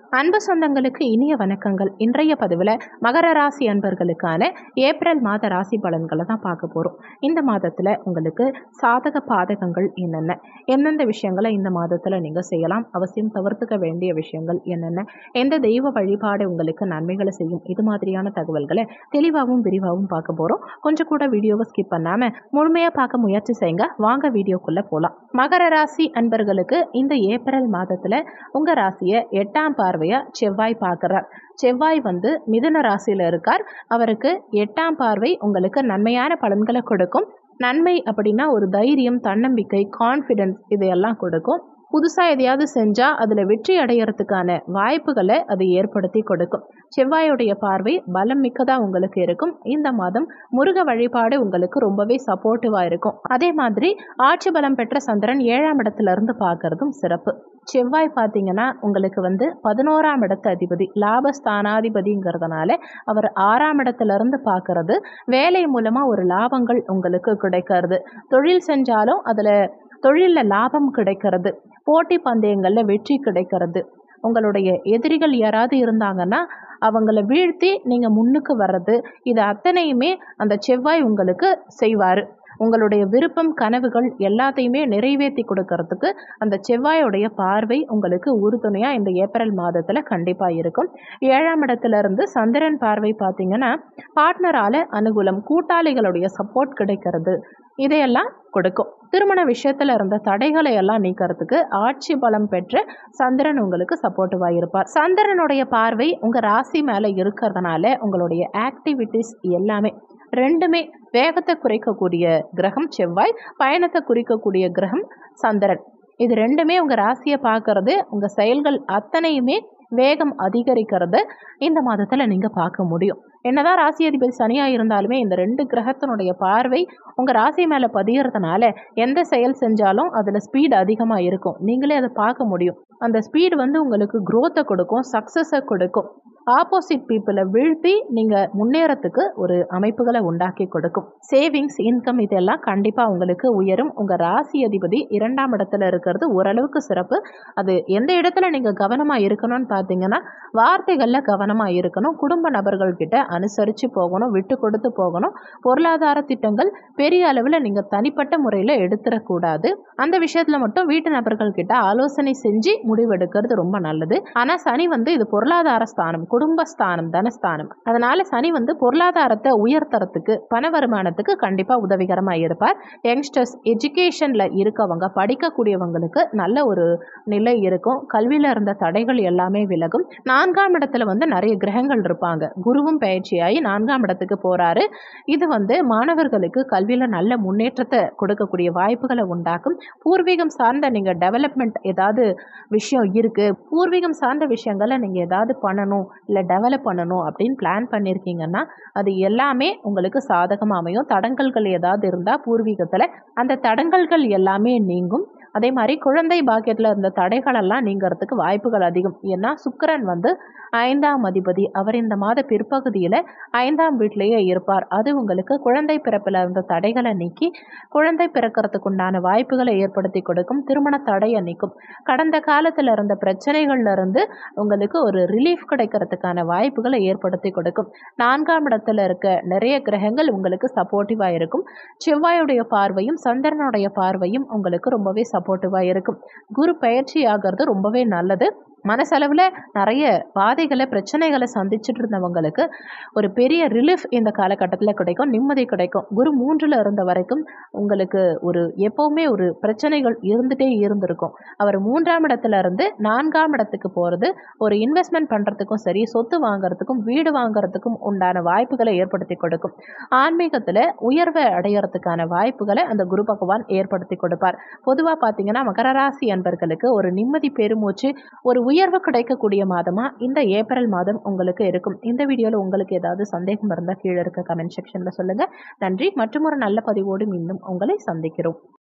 அன்பு சொந்தங்களுக்கு இனிய வணக்கங்கள் இன்றைய பதிவில் மகர ராசி அன்பர்களுக்கான ஏப்ரல் மாத ராசி பலன்களை தான் பார்க்க போகிறோம் இந்த மாதத்தில் உங்களுக்கு சாதக பாதகங்கள் என்னென்ன எந்தெந்த விஷயங்களை இந்த மாதத்தில் நீங்கள் செய்யலாம் அவசியம் தவிர்த்துக்க வேண்டிய விஷயங்கள் என்னென்ன எந்த தெய்வ வழிபாடு உங்களுக்கு நன்மைகளை செய்யும் இது மாதிரியான தகவல்களை தெளிவாகவும் விரிவாகவும் பார்க்க போகிறோம் கொஞ்சம் கூட வீடியோவை ஸ்கிப் பண்ணாமல் முழுமையாக பார்க்க முயற்சி செய்யுங்க வாங்க வீடியோக்குள்ளே போகலாம் மகர ராசி அன்பர்களுக்கு இந்த ஏப்ரல் மாதத்தில் உங்கள் ராசியை எட்டாம் பார்வையாக செவ்வாய் பார்க்குறார் செவ்வாய் வந்து மிதுன ராசியில் இருக்கார் அவருக்கு எட்டாம் பார்வை உங்களுக்கு நன்மையான பலன்களை கொடுக்கும் நன்மை அப்படின்னா ஒரு தைரியம் தன்னம்பிக்கை கான்ஃபிடென்ஸ் இதையெல்லாம் கொடுக்கும் புதுசாக எதையாவது செஞ்சால் அதில் வெற்றி அடையிறதுக்கான வாய்ப்புகளை அது ஏற்படுத்தி கொடுக்கும் செவ்வாயுடைய பார்வை பலம் மிக்கதாக உங்களுக்கு இருக்கும் இந்த மாதம் முருக வழிபாடு உங்களுக்கு ரொம்பவே சப்போர்ட்டிவாக இருக்கும் அதே மாதிரி ஆட்சி பலம் பெற்ற சந்திரன் ஏழாம் இடத்துல இருந்து பார்க்கறதும் சிறப்பு செவ்வாய் பார்த்தீங்கன்னா உங்களுக்கு வந்து பதினோராம் இடத்து அதிபதி லாபஸ்தானாதிபதிங்கிறதுனால அவர் ஆறாம் இடத்துல இருந்து பார்க்கறது வேலை மூலமாக ஒரு லாபங்கள் உங்களுக்கு கிடைக்கிறது தொழில் செஞ்சாலும் அதில் தொழிலில் லாபம் கிடைக்கிறது போட்டி பந்தயங்களில் வெற்றி கிடைக்கிறது உங்களுடைய எதிரிகள் யாராவது இருந்தாங்கன்னா அவங்கள வீழ்த்தி நீங்கள் முன்னுக்கு வர்றது இது அத்தனையுமே அந்த செவ்வாய் உங்களுக்கு செய்வார் உங்களுடைய விருப்பம் கனவுகள் எல்லாத்தையுமே நிறைவேற்றி கொடுக்கறதுக்கு அந்த செவ்வாயோடைய பார்வை உங்களுக்கு உறுதுணையாக இந்த ஏப்ரல் மாதத்தில் கண்டிப்பாக இருக்கும் ஏழாம் இடத்துல இருந்து சந்திரன் பார்வை பார்த்தீங்கன்னா பார்ட்னரால் அனுகூலம் கூட்டாளிகளுடைய சப்போர்ட் கிடைக்கிறது இதையெல்லாம் கொடுக்கும் திருமண விஷயத்தில் இருந்த தடைகளை எல்லாம் நீக்கிறதுக்கு ஆட்சி பலம் பெற்று சந்திரன் உங்களுக்கு சப்போர்ட்டிவாக இருப்பார் சந்திரனுடைய பார்வை உங்கள் ராசி மேலே இருக்கிறதுனால உங்களுடைய ஆக்டிவிட்டீஸ் எல்லாமே ரெண்டுமே வேகத்தை குறைக்கக்கூடிய கிரகம் செவ்வாய் பயணத்தை குறிக்கக்கூடிய கிரகம் சந்திரன் இது ரெண்டுமே உங்கள் ராசியை பார்க்கறது உங்கள் செயல்கள் அத்தனையுமே வேகம் அதிகரிக்கிறது இந்த மாதத்தில் நீங்கள் பார்க்க முடியும் என்னதான் ராசி அதிபதி சனியாக இருந்தாலுமே இந்த ரெண்டு கிரகத்தினுடைய பார்வை உங்கள் ராசி மேலே பதியறதுனால எந்த செயல் செஞ்சாலும் அதில் ஸ்பீடு அதிகமாக இருக்கும் நீங்களே அதை பார்க்க முடியும் அந்த ஸ்பீடு வந்து உங்களுக்கு க்ரோத்தை கொடுக்கும் சக்ஸஸை கொடுக்கும் ஆப்போசிட் பீப்புளை வீழ்த்தி நீங்கள் முன்னேறத்துக்கு ஒரு அமைப்புகளை உண்டாக்கி கொடுக்கும் சேவிங்ஸ் இன்கம் இதெல்லாம் கண்டிப்பாக உங்களுக்கு உயரும் உங்கள் ராசி அதிபதி இரண்டாம் இடத்துல இருக்கிறது ஓரளவுக்கு சிறப்பு அது எந்த இடத்துல நீங்கள் கவனமாக இருக்கணும்னு பார்த்தீங்கன்னா வார்த்தைகளில் கவனமாக இருக்கணும் குடும்ப நபர்கள்கிட்ட அனுசரித்து போகணும் விட்டு கொடுத்து போகணும் பொருளாதார திட்டங்கள் பெரிய அளவில் நீங்கள் தனிப்பட்ட முறையில் எடுத்துடக்கூடாது அந்த விஷயத்தில் மட்டும் வீட்டு நபர்கள்கிட்ட ஆலோசனை செஞ்சு முடிவெடுக்கிறது ரொம்ப நல்லது ஆனால் சனி வந்து இது பொருளாதார ஸ்தானம் குடும்பஸ்தானம் தனஸ்தானம் அதனால சனி வந்து பொருளாதாரத்தை உயர்த்தறதுக்கு பண வருமானத்துக்கு கண்டிப்பாக உதவிகரமாக இருப்பார் யங்ஸ்டர்ஸ் எஜுகேஷனில் இருக்கவங்க படிக்கக்கூடியவங்களுக்கு நல்ல ஒரு நிலை இருக்கும் கல்வியில் இருந்த தடைகள் எல்லாமே விலகும் நான்காம் இடத்துல வந்து நிறைய கிரகங்கள் இருப்பாங்க குருவும் பயிற்சியாகி நான்காம் இடத்துக்கு போகிறாரு இது வந்து மாணவர்களுக்கு கல்வியில் நல்ல முன்னேற்றத்தை கொடுக்கக்கூடிய வாய்ப்புகளை உண்டாக்கும் பூர்வீகம் சார்ந்த நீங்கள் டெவலப்மெண்ட் ஏதாவது விஷயம் இருக்குது பூர்வீகம் சார்ந்த விஷயங்களை நீங்கள் ஏதாவது பண்ணணும் இல்லை டெவலப் பண்ணணும் அப்படின்னு பிளான் பண்ணியிருக்கீங்கன்னா அது எல்லாமே உங்களுக்கு சாதகமாக அமையும் தடங்கல்கள் ஏதாவது இருந்தால் பூர்வீகத்தில் அந்த தடங்கல்கள் எல்லாமே நீங்கும் அதே மாதிரி குழந்தை பாக்கியத்தில் இருந்த தடைகளெல்லாம் நீங்கிறதுக்கு வாய்ப்புகள் அதிகம் ஏன்னா சுக்கிரன் வந்து ஐந்தாம் அதிபதி அவர் இந்த மாத பிற்பகுதியில் ஐந்தாம் வீட்டிலேயே இருப்பார் அது உங்களுக்கு குழந்தை பிறப்பில் இருந்த தடைகளை நீக்கி குழந்தை பிறக்கிறதுக்கு உண்டான வாய்ப்புகளை ஏற்படுத்தி கொடுக்கும் திருமண தடையை நீக்கும் கடந்த காலத்தில் இருந்த பிரச்சனைகள்ல இருந்து உங்களுக்கு ஒரு ரிலீஃப் கிடைக்கிறதுக்கான வாய்ப்புகளை ஏற்படுத்தி கொடுக்கும் நான்காம் இடத்துல இருக்க நிறைய கிரகங்கள் உங்களுக்கு சப்போர்ட்டிவாக இருக்கும் செவ்வாயுடைய பார்வையும் சந்திரனுடைய பார்வையும் உங்களுக்கு ரொம்பவே சப்போர்ட்டிவாக இருக்கும் குரு பயிற்சி ஆகிறது ரொம்பவே நல்லது மனசளவில் நிறைய பாதைகளை பிரச்சனைகளை சந்திச்சுட்டு இருந்தவங்களுக்கு ஒரு பெரிய ரிலீஃப் இந்த காலகட்டத்தில் கிடைக்கும் நிம்மதி கிடைக்கும் குரு மூன்றில் இருந்த வரைக்கும் உங்களுக்கு ஒரு எப்போவுமே ஒரு பிரச்சனைகள் இருந்துகிட்டே இருந்திருக்கும் அவர் மூன்றாம் இடத்துல இருந்து நான்காம் இடத்துக்கு போகிறது ஒரு இன்வெஸ்ட்மெண்ட் பண்ணுறதுக்கும் சரி சொத்து வாங்குறதுக்கும் வீடு வாங்குறதுக்கும் உண்டான வாய்ப்புகளை ஏற்படுத்தி கொடுக்கும் ஆன்மீகத்தில் உயர்வை அடையிறதுக்கான வாய்ப்புகளை அந்த குரு பகவான் ஏற்படுத்தி கொடுப்பார் பொதுவாக பார்த்தீங்கன்னா மகர ராசி அன்பர்களுக்கு ஒரு நிம்மதி பெருமூச்சு ஒரு உயர்வு கிடைக்கக்கூடிய மாதமாக இந்த ஏப்ரல் மாதம் உங்களுக்கு இருக்கும் இந்த வீடியோவில் உங்களுக்கு ஏதாவது சந்தேகம் இருந்தால் கீழே இருக்க கமெண்ட் செக்ஷனில் சொல்லுங்கள் நன்றி மற்றும் ஒரு நல்ல பதிவோடு மீண்டும் உங்களை சந்திக்கிறோம்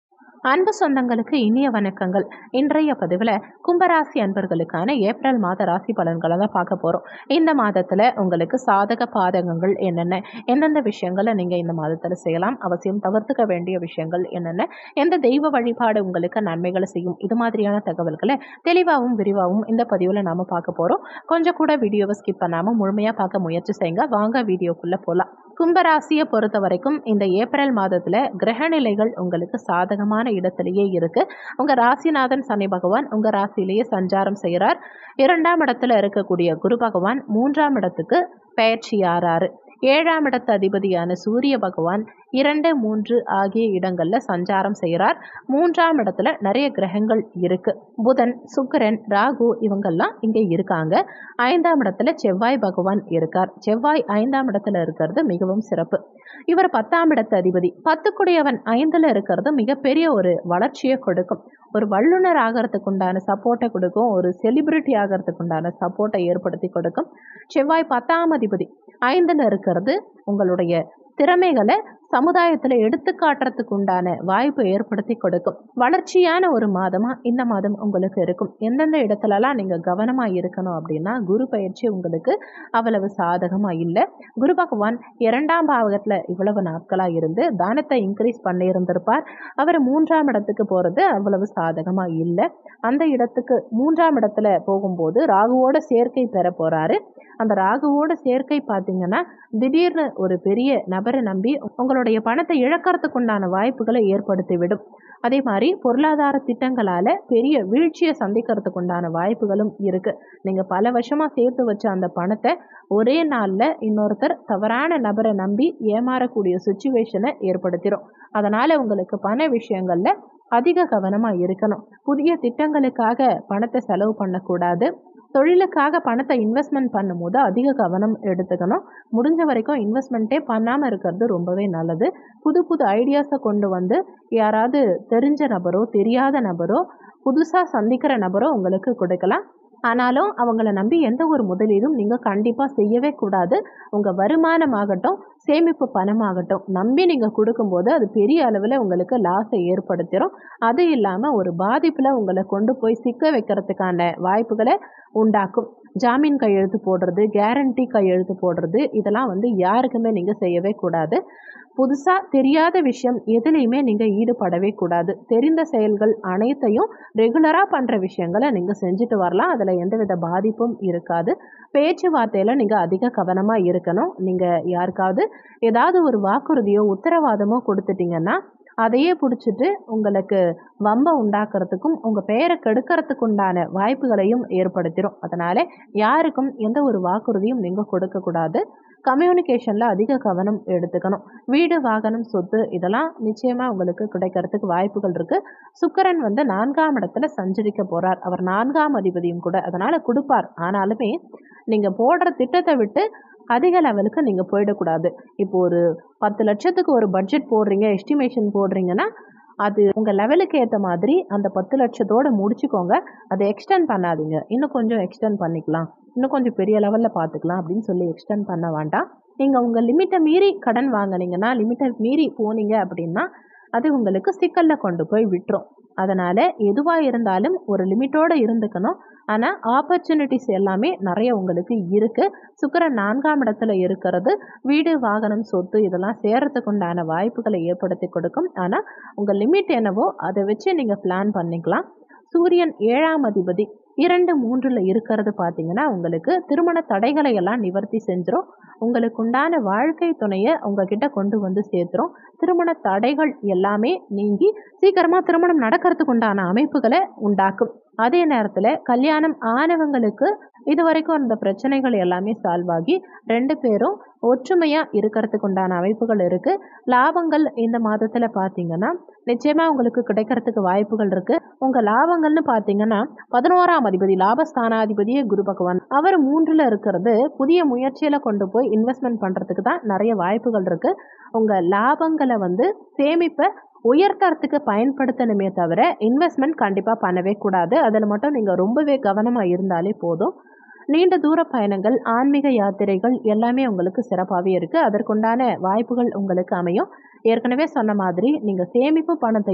அன்பு சொந்தங்களுக்கு இனிய வணக்கங்கள் இன்றைய பதிவில் கும்பராசி அன்பர்களுக்கான ஏப்ரல் மாத ராசி பலன்களை தான் பார்க்க போகிறோம் இந்த மாதத்தில் உங்களுக்கு சாதக பாதகங்கள் என்னென்ன எந்தெந்த விஷயங்களை நீங்கள் இந்த மாதத்தில் செய்யலாம் அவசியம் தவிர்த்துக்க வேண்டிய விஷயங்கள் என்னென்ன எந்த தெய்வ வழிபாடு உங்களுக்கு நன்மைகளை செய்யும் இது மாதிரியான தகவல்களை தெளிவாகவும் விரிவாகவும் இந்த பதிவில் நாம் பார்க்க போகிறோம் கொஞ்சம் கூட வீடியோவை ஸ்கிப் பண்ணாமல் முழுமையாக பார்க்க முயற்சி செய்யுங்க வாங்க வீடியோக்குள்ளே போகலாம் கும்பராசியை பொறுத்த வரைக்கும் இந்த ஏப்ரல் மாதத்தில் கிரகநிலைகள் உங்களுக்கு சாதகமான இடத்திலேயே இருக்கு உங்க ராசிநாதன் சனி பகவான் உங்க ராசியிலேயே சஞ்சாரம் செய்கிறார் இரண்டாம் இடத்துல இருக்கக்கூடிய குரு பகவான் மூன்றாம் இடத்துக்கு பயிற்சி ஆறாரு ஏழாம் இடத்து அதிபதியான சூரிய பகவான் இரண்டு மூன்று ஆகிய இடங்கள்ல சஞ்சாரம் செய்கிறார் மூன்றாம் இடத்துல நிறைய கிரகங்கள் இருக்கு புதன் சுக்கிரன் ராகு இவங்கெல்லாம் இங்கே இருக்காங்க ஐந்தாம் இடத்துல செவ்வாய் பகவான் இருக்கார் செவ்வாய் ஐந்தாம் இடத்துல இருக்கிறது மிகவும் சிறப்பு இவர் பத்தாம் இடத்து அதிபதி பத்துக்குடையவன் ஐந்துல இருக்கிறது மிகப்பெரிய ஒரு வளர்ச்சியை கொடுக்கும் ஒரு வல்லுனர் ஆகிறதுக்கு உண்டான சப்போர்ட்டை கொடுக்கும் ஒரு செலிபிரிட்டி ஆகிறதுக்கு உண்டான சப்போர்ட்டை ஏற்படுத்தி கொடுக்கும் செவ்வாய் பத்தாம் அதிபதி ஐந்துல இருக்கிறது உங்களுடைய திறமைகளை சமுதாயத்தில் எடுத்து காட்டுறதுக்கு உண்டான வாய்ப்பு ஏற்படுத்தி கொடுக்கும் வளர்ச்சியான ஒரு மாதமாக இந்த மாதம் உங்களுக்கு இருக்கும் எந்தெந்த இடத்துலலாம் நீங்கள் கவனமாக இருக்கணும் அப்படின்னா குரு பயிற்சி உங்களுக்கு அவ்வளவு சாதகமாக இல்லை குரு பகவான் இரண்டாம் பாவகத்தில் இவ்வளவு நாட்களாக இருந்து தானத்தை இன்க்ரீஸ் பண்ணியிருந்திருப்பார் அவர் மூன்றாம் இடத்துக்கு போகிறது அவ்வளவு சாதகமாக இல்லை அந்த இடத்துக்கு மூன்றாம் இடத்துல போகும்போது ராகுவோட சேர்க்கை பெற போகிறாரு அந்த ராகுவோட சேர்க்கை பார்த்தீங்கன்னா திடீர்னு ஒரு பெரிய நபரை நம்பி உங்களுடைய பணத்தை இழக்கிறதுக்கு உண்டான வாய்ப்புகளை ஏற்படுத்திவிடும் அதே மாதிரி பொருளாதார திட்டங்களால் பெரிய வீழ்ச்சியை சந்திக்கிறதுக்கு உண்டான வாய்ப்புகளும் இருக்குது நீங்கள் பல வருஷமாக சேர்த்து வச்ச அந்த பணத்தை ஒரே நாளில் இன்னொருத்தர் தவறான நபரை நம்பி ஏமாறக்கூடிய சுச்சுவேஷனை ஏற்படுத்திடும் அதனால் உங்களுக்கு பண விஷயங்களில் அதிக கவனமாக இருக்கணும் புதிய திட்டங்களுக்காக பணத்தை செலவு பண்ணக்கூடாது தொழிலுக்காக பணத்தை இன்வெஸ்ட்மெண்ட் பண்ணும்போது அதிக கவனம் எடுத்துக்கணும் முடிஞ்ச வரைக்கும் இன்வெஸ்ட்மெண்ட்டே பண்ணாமல் இருக்கிறது ரொம்பவே நல்லது புது புது ஐடியாஸை கொண்டு வந்து யாராவது தெரிஞ்ச நபரோ தெரியாத நபரோ புதுசாக சந்திக்கிற நபரோ உங்களுக்கு கொடுக்கலாம் ஆனாலும் அவங்கள நம்பி எந்த ஒரு முதலீடும் நீங்கள் கண்டிப்பாக செய்யவே கூடாது உங்கள் வருமானமாகட்டும் சேமிப்பு பணமாகட்டும் நம்பி நீங்கள் கொடுக்கும்போது அது பெரிய அளவில் உங்களுக்கு லாஸை ஏற்படுத்திடும் அது இல்லாமல் ஒரு பாதிப்பில் உங்களை கொண்டு போய் சிக்க வைக்கிறதுக்கான வாய்ப்புகளை உண்டாக்கும் ஜாமீன் கையெழுத்து போடுறது கேரண்டி கையெழுத்து போடுறது இதெல்லாம் வந்து யாருக்குமே நீங்கள் செய்யவே கூடாது புதுசாக தெரியாத விஷயம் எதுலேயுமே நீங்கள் ஈடுபடவே கூடாது தெரிந்த செயல்கள் அனைத்தையும் ரெகுலராக பண்ணுற விஷயங்களை நீங்கள் செஞ்சுட்டு வரலாம் அதில் எந்தவித பாதிப்பும் இருக்காது பேச்சுவார்த்தையில் நீங்கள் அதிக கவனமாக இருக்கணும் நீங்கள் யாருக்காவது ஏதாவது ஒரு வாக்குறுதியோ உத்தரவாதமோ கொடுத்துட்டீங்கன்னா அதையே பிடிச்சிட்டு உங்களுக்கு வம்பை உண்டாக்குறதுக்கும் உங்கள் பெயரை கெடுக்கிறதுக்கு உண்டான வாய்ப்புகளையும் ஏற்படுத்திடும் அதனால் யாருக்கும் எந்த ஒரு வாக்குறுதியும் நீங்கள் கொடுக்கக்கூடாது கம்யூனிகேஷனில் அதிக கவனம் எடுத்துக்கணும் வீடு வாகனம் சொத்து இதெல்லாம் நிச்சயமாக உங்களுக்கு கிடைக்கிறதுக்கு வாய்ப்புகள் இருக்குது சுக்கரன் வந்து நான்காம் இடத்துல சஞ்சரிக்க போகிறார் அவர் நான்காம் அதிபதியும் கூட அதனால் கொடுப்பார் ஆனாலுமே நீங்கள் போடுற திட்டத்தை விட்டு அதிக லெவலுக்கு நீங்கள் போயிடக்கூடாது இப்போ ஒரு பத்து லட்சத்துக்கு ஒரு பட்ஜெட் போடுறீங்க எஸ்டிமேஷன் போடுறீங்கன்னா அது உங்கள் லெவலுக்கு ஏற்ற மாதிரி அந்த பத்து லட்சத்தோடு முடிச்சுக்கோங்க அதை எக்ஸ்டெண்ட் பண்ணாதீங்க இன்னும் கொஞ்சம் எக்ஸ்டெண்ட் பண்ணிக்கலாம் இன்னும் கொஞ்சம் பெரிய லெவலில் பார்த்துக்கலாம் அப்படின்னு சொல்லி எக்ஸ்டெண்ட் பண்ண வேண்டாம் நீங்கள் உங்கள் லிமிட்டை மீறி கடன் வாங்கினீங்கன்னா லிமிட்டை மீறி போனீங்க அப்படின்னா அது உங்களுக்கு சிக்கலில் கொண்டு போய் விட்டுரும் அதனால் எதுவாக இருந்தாலும் ஒரு லிமிட்டோடு இருந்துக்கணும் ஆனால் ஆப்பர்ச்சுனிட்டிஸ் எல்லாமே நிறைய உங்களுக்கு இருக்குது சுக்கரன் நான்காம் இடத்துல இருக்கிறது வீடு வாகனம் சொத்து இதெல்லாம் சேரத்துக்கு உண்டான வாய்ப்புகளை ஏற்படுத்தி கொடுக்கும் ஆனால் உங்கள் லிமிட் என்னவோ அதை வச்சு நீங்கள் பிளான் பண்ணிக்கலாம் சூரியன் ஏழாம் அதிபதி இரண்டு மூன்றில் இருக்கிறது பார்த்தீங்கன்னா உங்களுக்கு திருமண தடைகளை எல்லாம் நிவர்த்தி செஞ்சிடும் உங்களுக்கு உண்டான வாழ்க்கை துணையை உங்ககிட்ட கொண்டு வந்து சேர்த்துரும் திருமண தடைகள் எல்லாமே நீங்கி சீக்கிரமாக திருமணம் நடக்கிறதுக்கு உண்டான அமைப்புகளை உண்டாக்கும் அதே நேரத்தில் கல்யாணம் ஆனவங்களுக்கு இது வரைக்கும் அந்த பிரச்சனைகள் எல்லாமே சால்வ் ஆகி ரெண்டு பேரும் ஒற்றுமையாக இருக்கிறதுக்கு உண்டான அமைப்புகள் இருக்குது லாபங்கள் இந்த மாதத்தில் பார்த்தீங்கன்னா நிச்சயமாக உங்களுக்கு கிடைக்கிறதுக்கு வாய்ப்புகள் இருக்குது உங்கள் லாபங்கள்னு பார்த்தீங்கன்னா பதினோராம் அதிபதி லாபஸ்தானாதிபதியே குரு பகவான் அவர் மூன்றில் இருக்கிறது புதிய முயற்சியில் கொண்டு போய் இன்வெஸ்ட்மெண்ட் பண்ணுறதுக்கு தான் நிறைய வாய்ப்புகள் இருக்குது உங்கள் லாபங்களை வந்து சேமிப்பை உயர்த்தறதுக்கு பயன்படுத்தணுமே தவிர இன்வெஸ்ட்மெண்ட் கண்டிப்பாக பண்ணவே கூடாது அதில் மட்டும் நீங்கள் ரொம்பவே கவனமாக இருந்தாலே போதும் நீண்ட தூர பயணங்கள் ஆன்மீக யாத்திரைகள் எல்லாமே உங்களுக்கு சிறப்பாகவே இருக்குது அதற்குண்டான வாய்ப்புகள் உங்களுக்கு அமையும் ஏற்கனவே சொன்ன மாதிரி நீங்கள் சேமிப்பு பணத்தையோ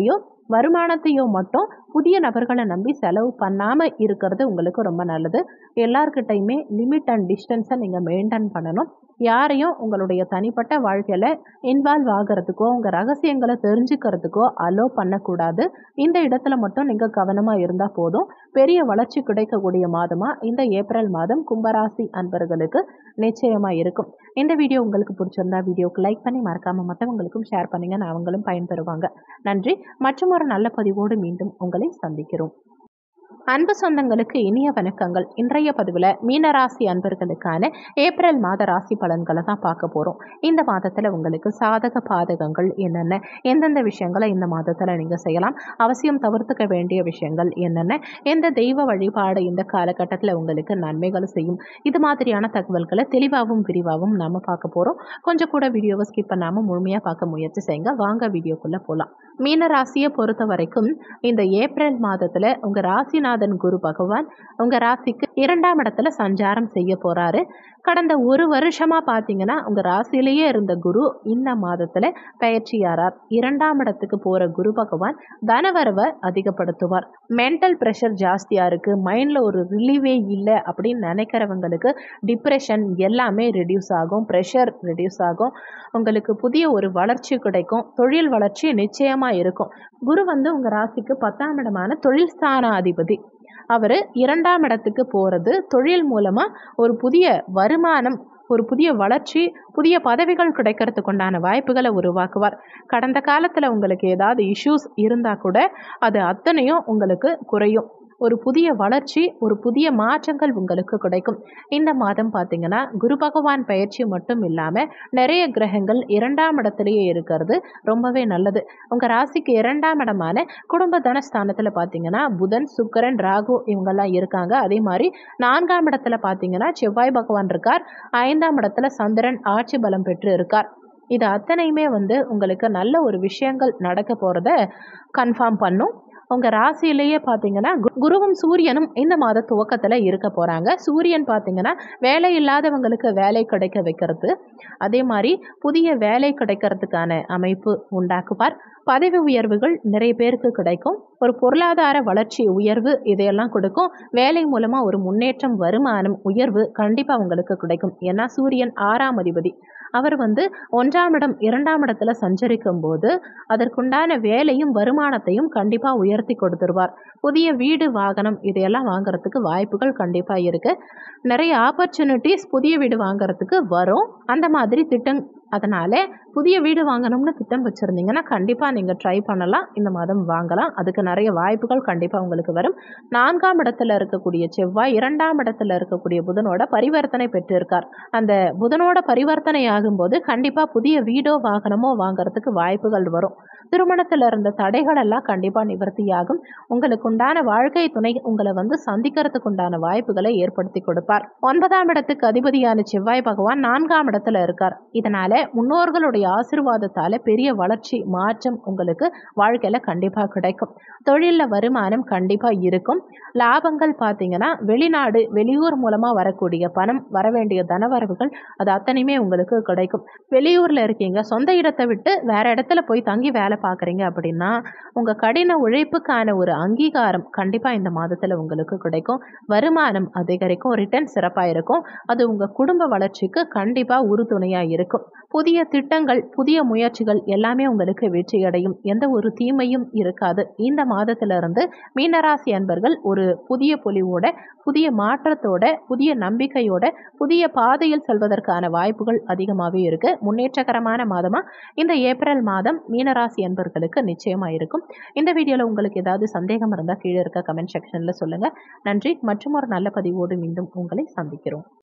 வருமானத்தையோ மட்டும் புதிய நபர்களை நம்பி செலவு பண்ணாமல் இருக்கிறது உங்களுக்கு ரொம்ப நல்லது எல்லார்கிட்டையுமே லிமிட் அண்ட் டிஸ்டன்ஸை நீங்கள் மெயின்டைன் பண்ணணும் யாரையும் உங்களுடைய தனிப்பட்ட வாழ்க்கையில் இன்வால்வ் ஆகிறதுக்கோ உங்கள் ரகசியங்களை தெரிஞ்சுக்கிறதுக்கோ அலோ பண்ணக்கூடாது இந்த இடத்துல மட்டும் நீங்கள் கவனமாக இருந்தால் போதும் பெரிய வளர்ச்சி கிடைக்கக்கூடிய மாதமாக இந்த ஏப்ரல் மாதம் கும்பராசி அன்பர்களுக்கு நிச்சயமாக இருக்கும் இந்த வீடியோ உங்களுக்கு பிடிச்சிருந்தா வீடியோக்கு லைக் பண்ணி மறக்காமல் மற்றவங்களுக்கும் ஷேர் பண்ணுங்கள் அவங்களும் பயன்பெறுவாங்க நன்றி மற்றும் ஒரு நல்ல பதிவோடு மீண்டும் உங்களை சந்திக்கிறோம் அன்பு சொந்தங்களுக்கு இனிய வணக்கங்கள் இன்றைய பதிவில் மீனராசி அன்பர்களுக்கான ஏப்ரல் மாத ராசி பலன்களை தான் பார்க்க போகிறோம் இந்த மாதத்தில் உங்களுக்கு சாதக பாதகங்கள் என்னென்ன எந்தெந்த விஷயங்களை இந்த மாதத்தில் நீங்கள் செய்யலாம் அவசியம் தவிர்த்துக்க வேண்டிய விஷயங்கள் என்னென்ன எந்த தெய்வ வழிபாடு இந்த காலகட்டத்தில் உங்களுக்கு நன்மைகள் செய்யும் இது மாதிரியான தகவல்களை தெளிவாகவும் விரிவாகவும் நாம் பார்க்க போகிறோம் கொஞ்சம் கூட வீடியோவை ஸ்கிப் பண்ணாமல் முழுமையாக பார்க்க முயற்சி செய்யுங்க வாங்க வீடியோக்குள்ளே போகலாம் மீன ராசியை பொறுத்த வரைக்கும் இந்த ஏப்ரல் மாதத்தில் உங்கள் ராசிநாதன் குரு பகவான் உங்கள் ராசிக்கு இரண்டாம் இடத்துல சஞ்சாரம் செய்ய போகிறாரு கடந்த ஒரு வருஷமாக பார்த்தீங்கன்னா உங்கள் ராசியிலேயே இருந்த குரு இந்த மாதத்தில் பயிற்சியாரார் இரண்டாம் இடத்துக்கு போகிற குரு பகவான் தனவரவை அதிகப்படுத்துவார் மென்டல் ப்ரெஷர் ஜாஸ்தியாக இருக்குது மைண்டில் ஒரு ரிலீவே இல்லை அப்படின்னு நினைக்கிறவங்களுக்கு டிப்ரெஷன் எல்லாமே ரெடியூஸ் ஆகும் ப்ரெஷர் ரெடியூஸ் ஆகும் உங்களுக்கு புதிய ஒரு வளர்ச்சி கிடைக்கும் தொழில் வளர்ச்சி நிச்சயமாக இருக்கும் குரு வந்து உங்கள் ராசிக்கு பத்தாம் இடமான தொழில் ஸ்தானாதிபதி அவர் இரண்டாம் இடத்துக்கு போகிறது தொழில் மூலமாக ஒரு புதிய வருமானம் ஒரு புதிய வளர்ச்சி புதிய பதவிகள் கிடைக்கிறதுக்கு உண்டான வாய்ப்புகளை உருவாக்குவார் கடந்த காலத்தில் உங்களுக்கு ஏதாவது இஷ்யூஸ் இருந்தால் கூட அது அத்தனையும் உங்களுக்கு குறையும் ஒரு புதிய வளர்ச்சி ஒரு புதிய மாற்றங்கள் உங்களுக்கு கிடைக்கும் இந்த மாதம் பார்த்தீங்கன்னா குரு பகவான் பயிற்சி மட்டும் இல்லாமல் நிறைய கிரகங்கள் இரண்டாம் இடத்துலையே இருக்கிறது ரொம்பவே நல்லது உங்கள் ராசிக்கு இரண்டாம் இடமான குடும்ப தனஸ்தானத்தில் பார்த்தீங்கன்னா புதன் சுக்கரன் ராகு இவங்கெல்லாம் இருக்காங்க அதே மாதிரி நான்காம் இடத்துல பார்த்தீங்கன்னா செவ்வாய் பகவான் இருக்கார் ஐந்தாம் இடத்துல சந்திரன் ஆட்சி பலம் பெற்று இருக்கார் இது அத்தனையுமே வந்து உங்களுக்கு நல்ல ஒரு விஷயங்கள் நடக்க போகிறத கன்ஃபார்ம் பண்ணும் உங்கள் ராசியிலேயே பார்த்தீங்கன்னா குருவும் சூரியனும் இந்த மாத துவக்கத்தில் இருக்க போகிறாங்க சூரியன் பார்த்தீங்கன்னா வேலை இல்லாதவங்களுக்கு வேலை கிடைக்க வைக்கிறது அதே மாதிரி புதிய வேலை கிடைக்கிறதுக்கான அமைப்பு உண்டாக்குவார் பதவி உயர்வுகள் நிறைய பேருக்கு கிடைக்கும் ஒரு பொருளாதார வளர்ச்சி உயர்வு இதையெல்லாம் கொடுக்கும் வேலை மூலமாக ஒரு முன்னேற்றம் வருமானம் உயர்வு கண்டிப்பாக உங்களுக்கு கிடைக்கும் ஏன்னா சூரியன் ஆறாம் அதிபதி அவர் வந்து ஒன்றாம் இடம் இரண்டாம் இடத்துல சஞ்சரிக்கும் போது அதற்குண்டான வேலையும் வருமானத்தையும் கண்டிப்பாக உயர்த்தி கொடுத்துருவார் புதிய வீடு வாகனம் இதையெல்லாம் வாங்குறதுக்கு வாய்ப்புகள் கண்டிப்பாக இருக்குது நிறைய ஆப்பர்ச்சுனிட்டிஸ் புதிய வீடு வாங்குறதுக்கு வரும் அந்த மாதிரி திட்டம் அதனால் புதிய வீடு வாங்கணும்னு திட்டம் வச்சுருந்தீங்கன்னா கண்டிப்பாக நீங்கள் ட்ரை பண்ணலாம் இந்த மாதம் வாங்கலாம் அதுக்கு நிறைய வாய்ப்புகள் கண்டிப்பாக உங்களுக்கு வரும் நான்காம் இடத்துல இருக்கக்கூடிய செவ்வாய் இரண்டாம் இடத்துல இருக்கக்கூடிய புதனோட பரிவர்த்தனை பெற்றிருக்கார் அந்த புதனோட பரிவர்த்தனை ஆகும்போது கண்டிப்பாக புதிய வீடோ வாகனமோ வாங்குறதுக்கு வாய்ப்புகள் வரும் திருமணத்தில் இருந்த தடைகள் எல்லாம் கண்டிப்பாக நிவர்த்தியாகும் உங்களுக்கு உண்டான வாழ்க்கை துணை உங்களை வந்து சந்திக்கிறதுக்கு உண்டான வாய்ப்புகளை ஏற்படுத்தி கொடுப்பார் ஒன்பதாம் இடத்துக்கு அதிபதியான செவ்வாய் பகவான் நான்காம் இடத்துல இருக்கார் இதனால முன்னோர்களுடைய ஆசிர்வாதத்தால பெரிய வளர்ச்சி மாற்றம் உங்களுக்கு வாழ்க்கையில கண்டிப்பாக கிடைக்கும் தொழிலில் வருமானம் கண்டிப்பாக இருக்கும் லாபங்கள் பார்த்தீங்கன்னா வெளிநாடு வெளியூர் மூலமாக வரக்கூடிய பணம் வர வேண்டிய தனவரவுகள் அது அத்தனையுமே உங்களுக்கு கிடைக்கும் வெளியூரில் இருக்கீங்க சொந்த இடத்தை விட்டு வேற இடத்துல போய் தங்கி வேலை பார்க்குறீங்க அப்படின்னா உங்கள் கடின உழைப்புக்கான ஒரு அங்கீகாரம் கண்டிப்பாக இந்த மாதத்தில் உங்களுக்கு கிடைக்கும் வருமானம் அதிகரிக்கும் ரிட்டர்ன் சிறப்பாக இருக்கும் அது உங்கள் குடும்ப வளர்ச்சிக்கு கண்டிப்பாக உறுதுணையாக இருக்கும் புதிய திட்டங்கள் புதிய முயற்சிகள் எல்லாமே உங்களுக்கு வெற்றியடையும் எந்த ஒரு தீமையும் இருக்காது இந்த மாதத்திலிருந்து மீனராசி அன்பர்கள் ஒரு புதிய பொலிவோட புதிய மாற்றத்தோட புதிய நம்பிக்கையோட புதிய பாதையில் செல்வதற்கான வாய்ப்புகள் அதிகமாகவே இருக்குது முன்னேற்றகரமான மாதமாக இந்த ஏப்ரல் மாதம் மீனராசி அன்பர்களுக்கு நிச்சயமாக இருக்கும் இந்த வீடியோவில் உங்களுக்கு ஏதாவது சந்தேகம் இருந்தால் கீழே இருக்க கமெண்ட் செக்ஷனில் சொல்லுங்கள் நன்றி மற்றும் ஒரு நல்ல பதிவோடு மீண்டும் உங்களை சந்திக்கிறோம்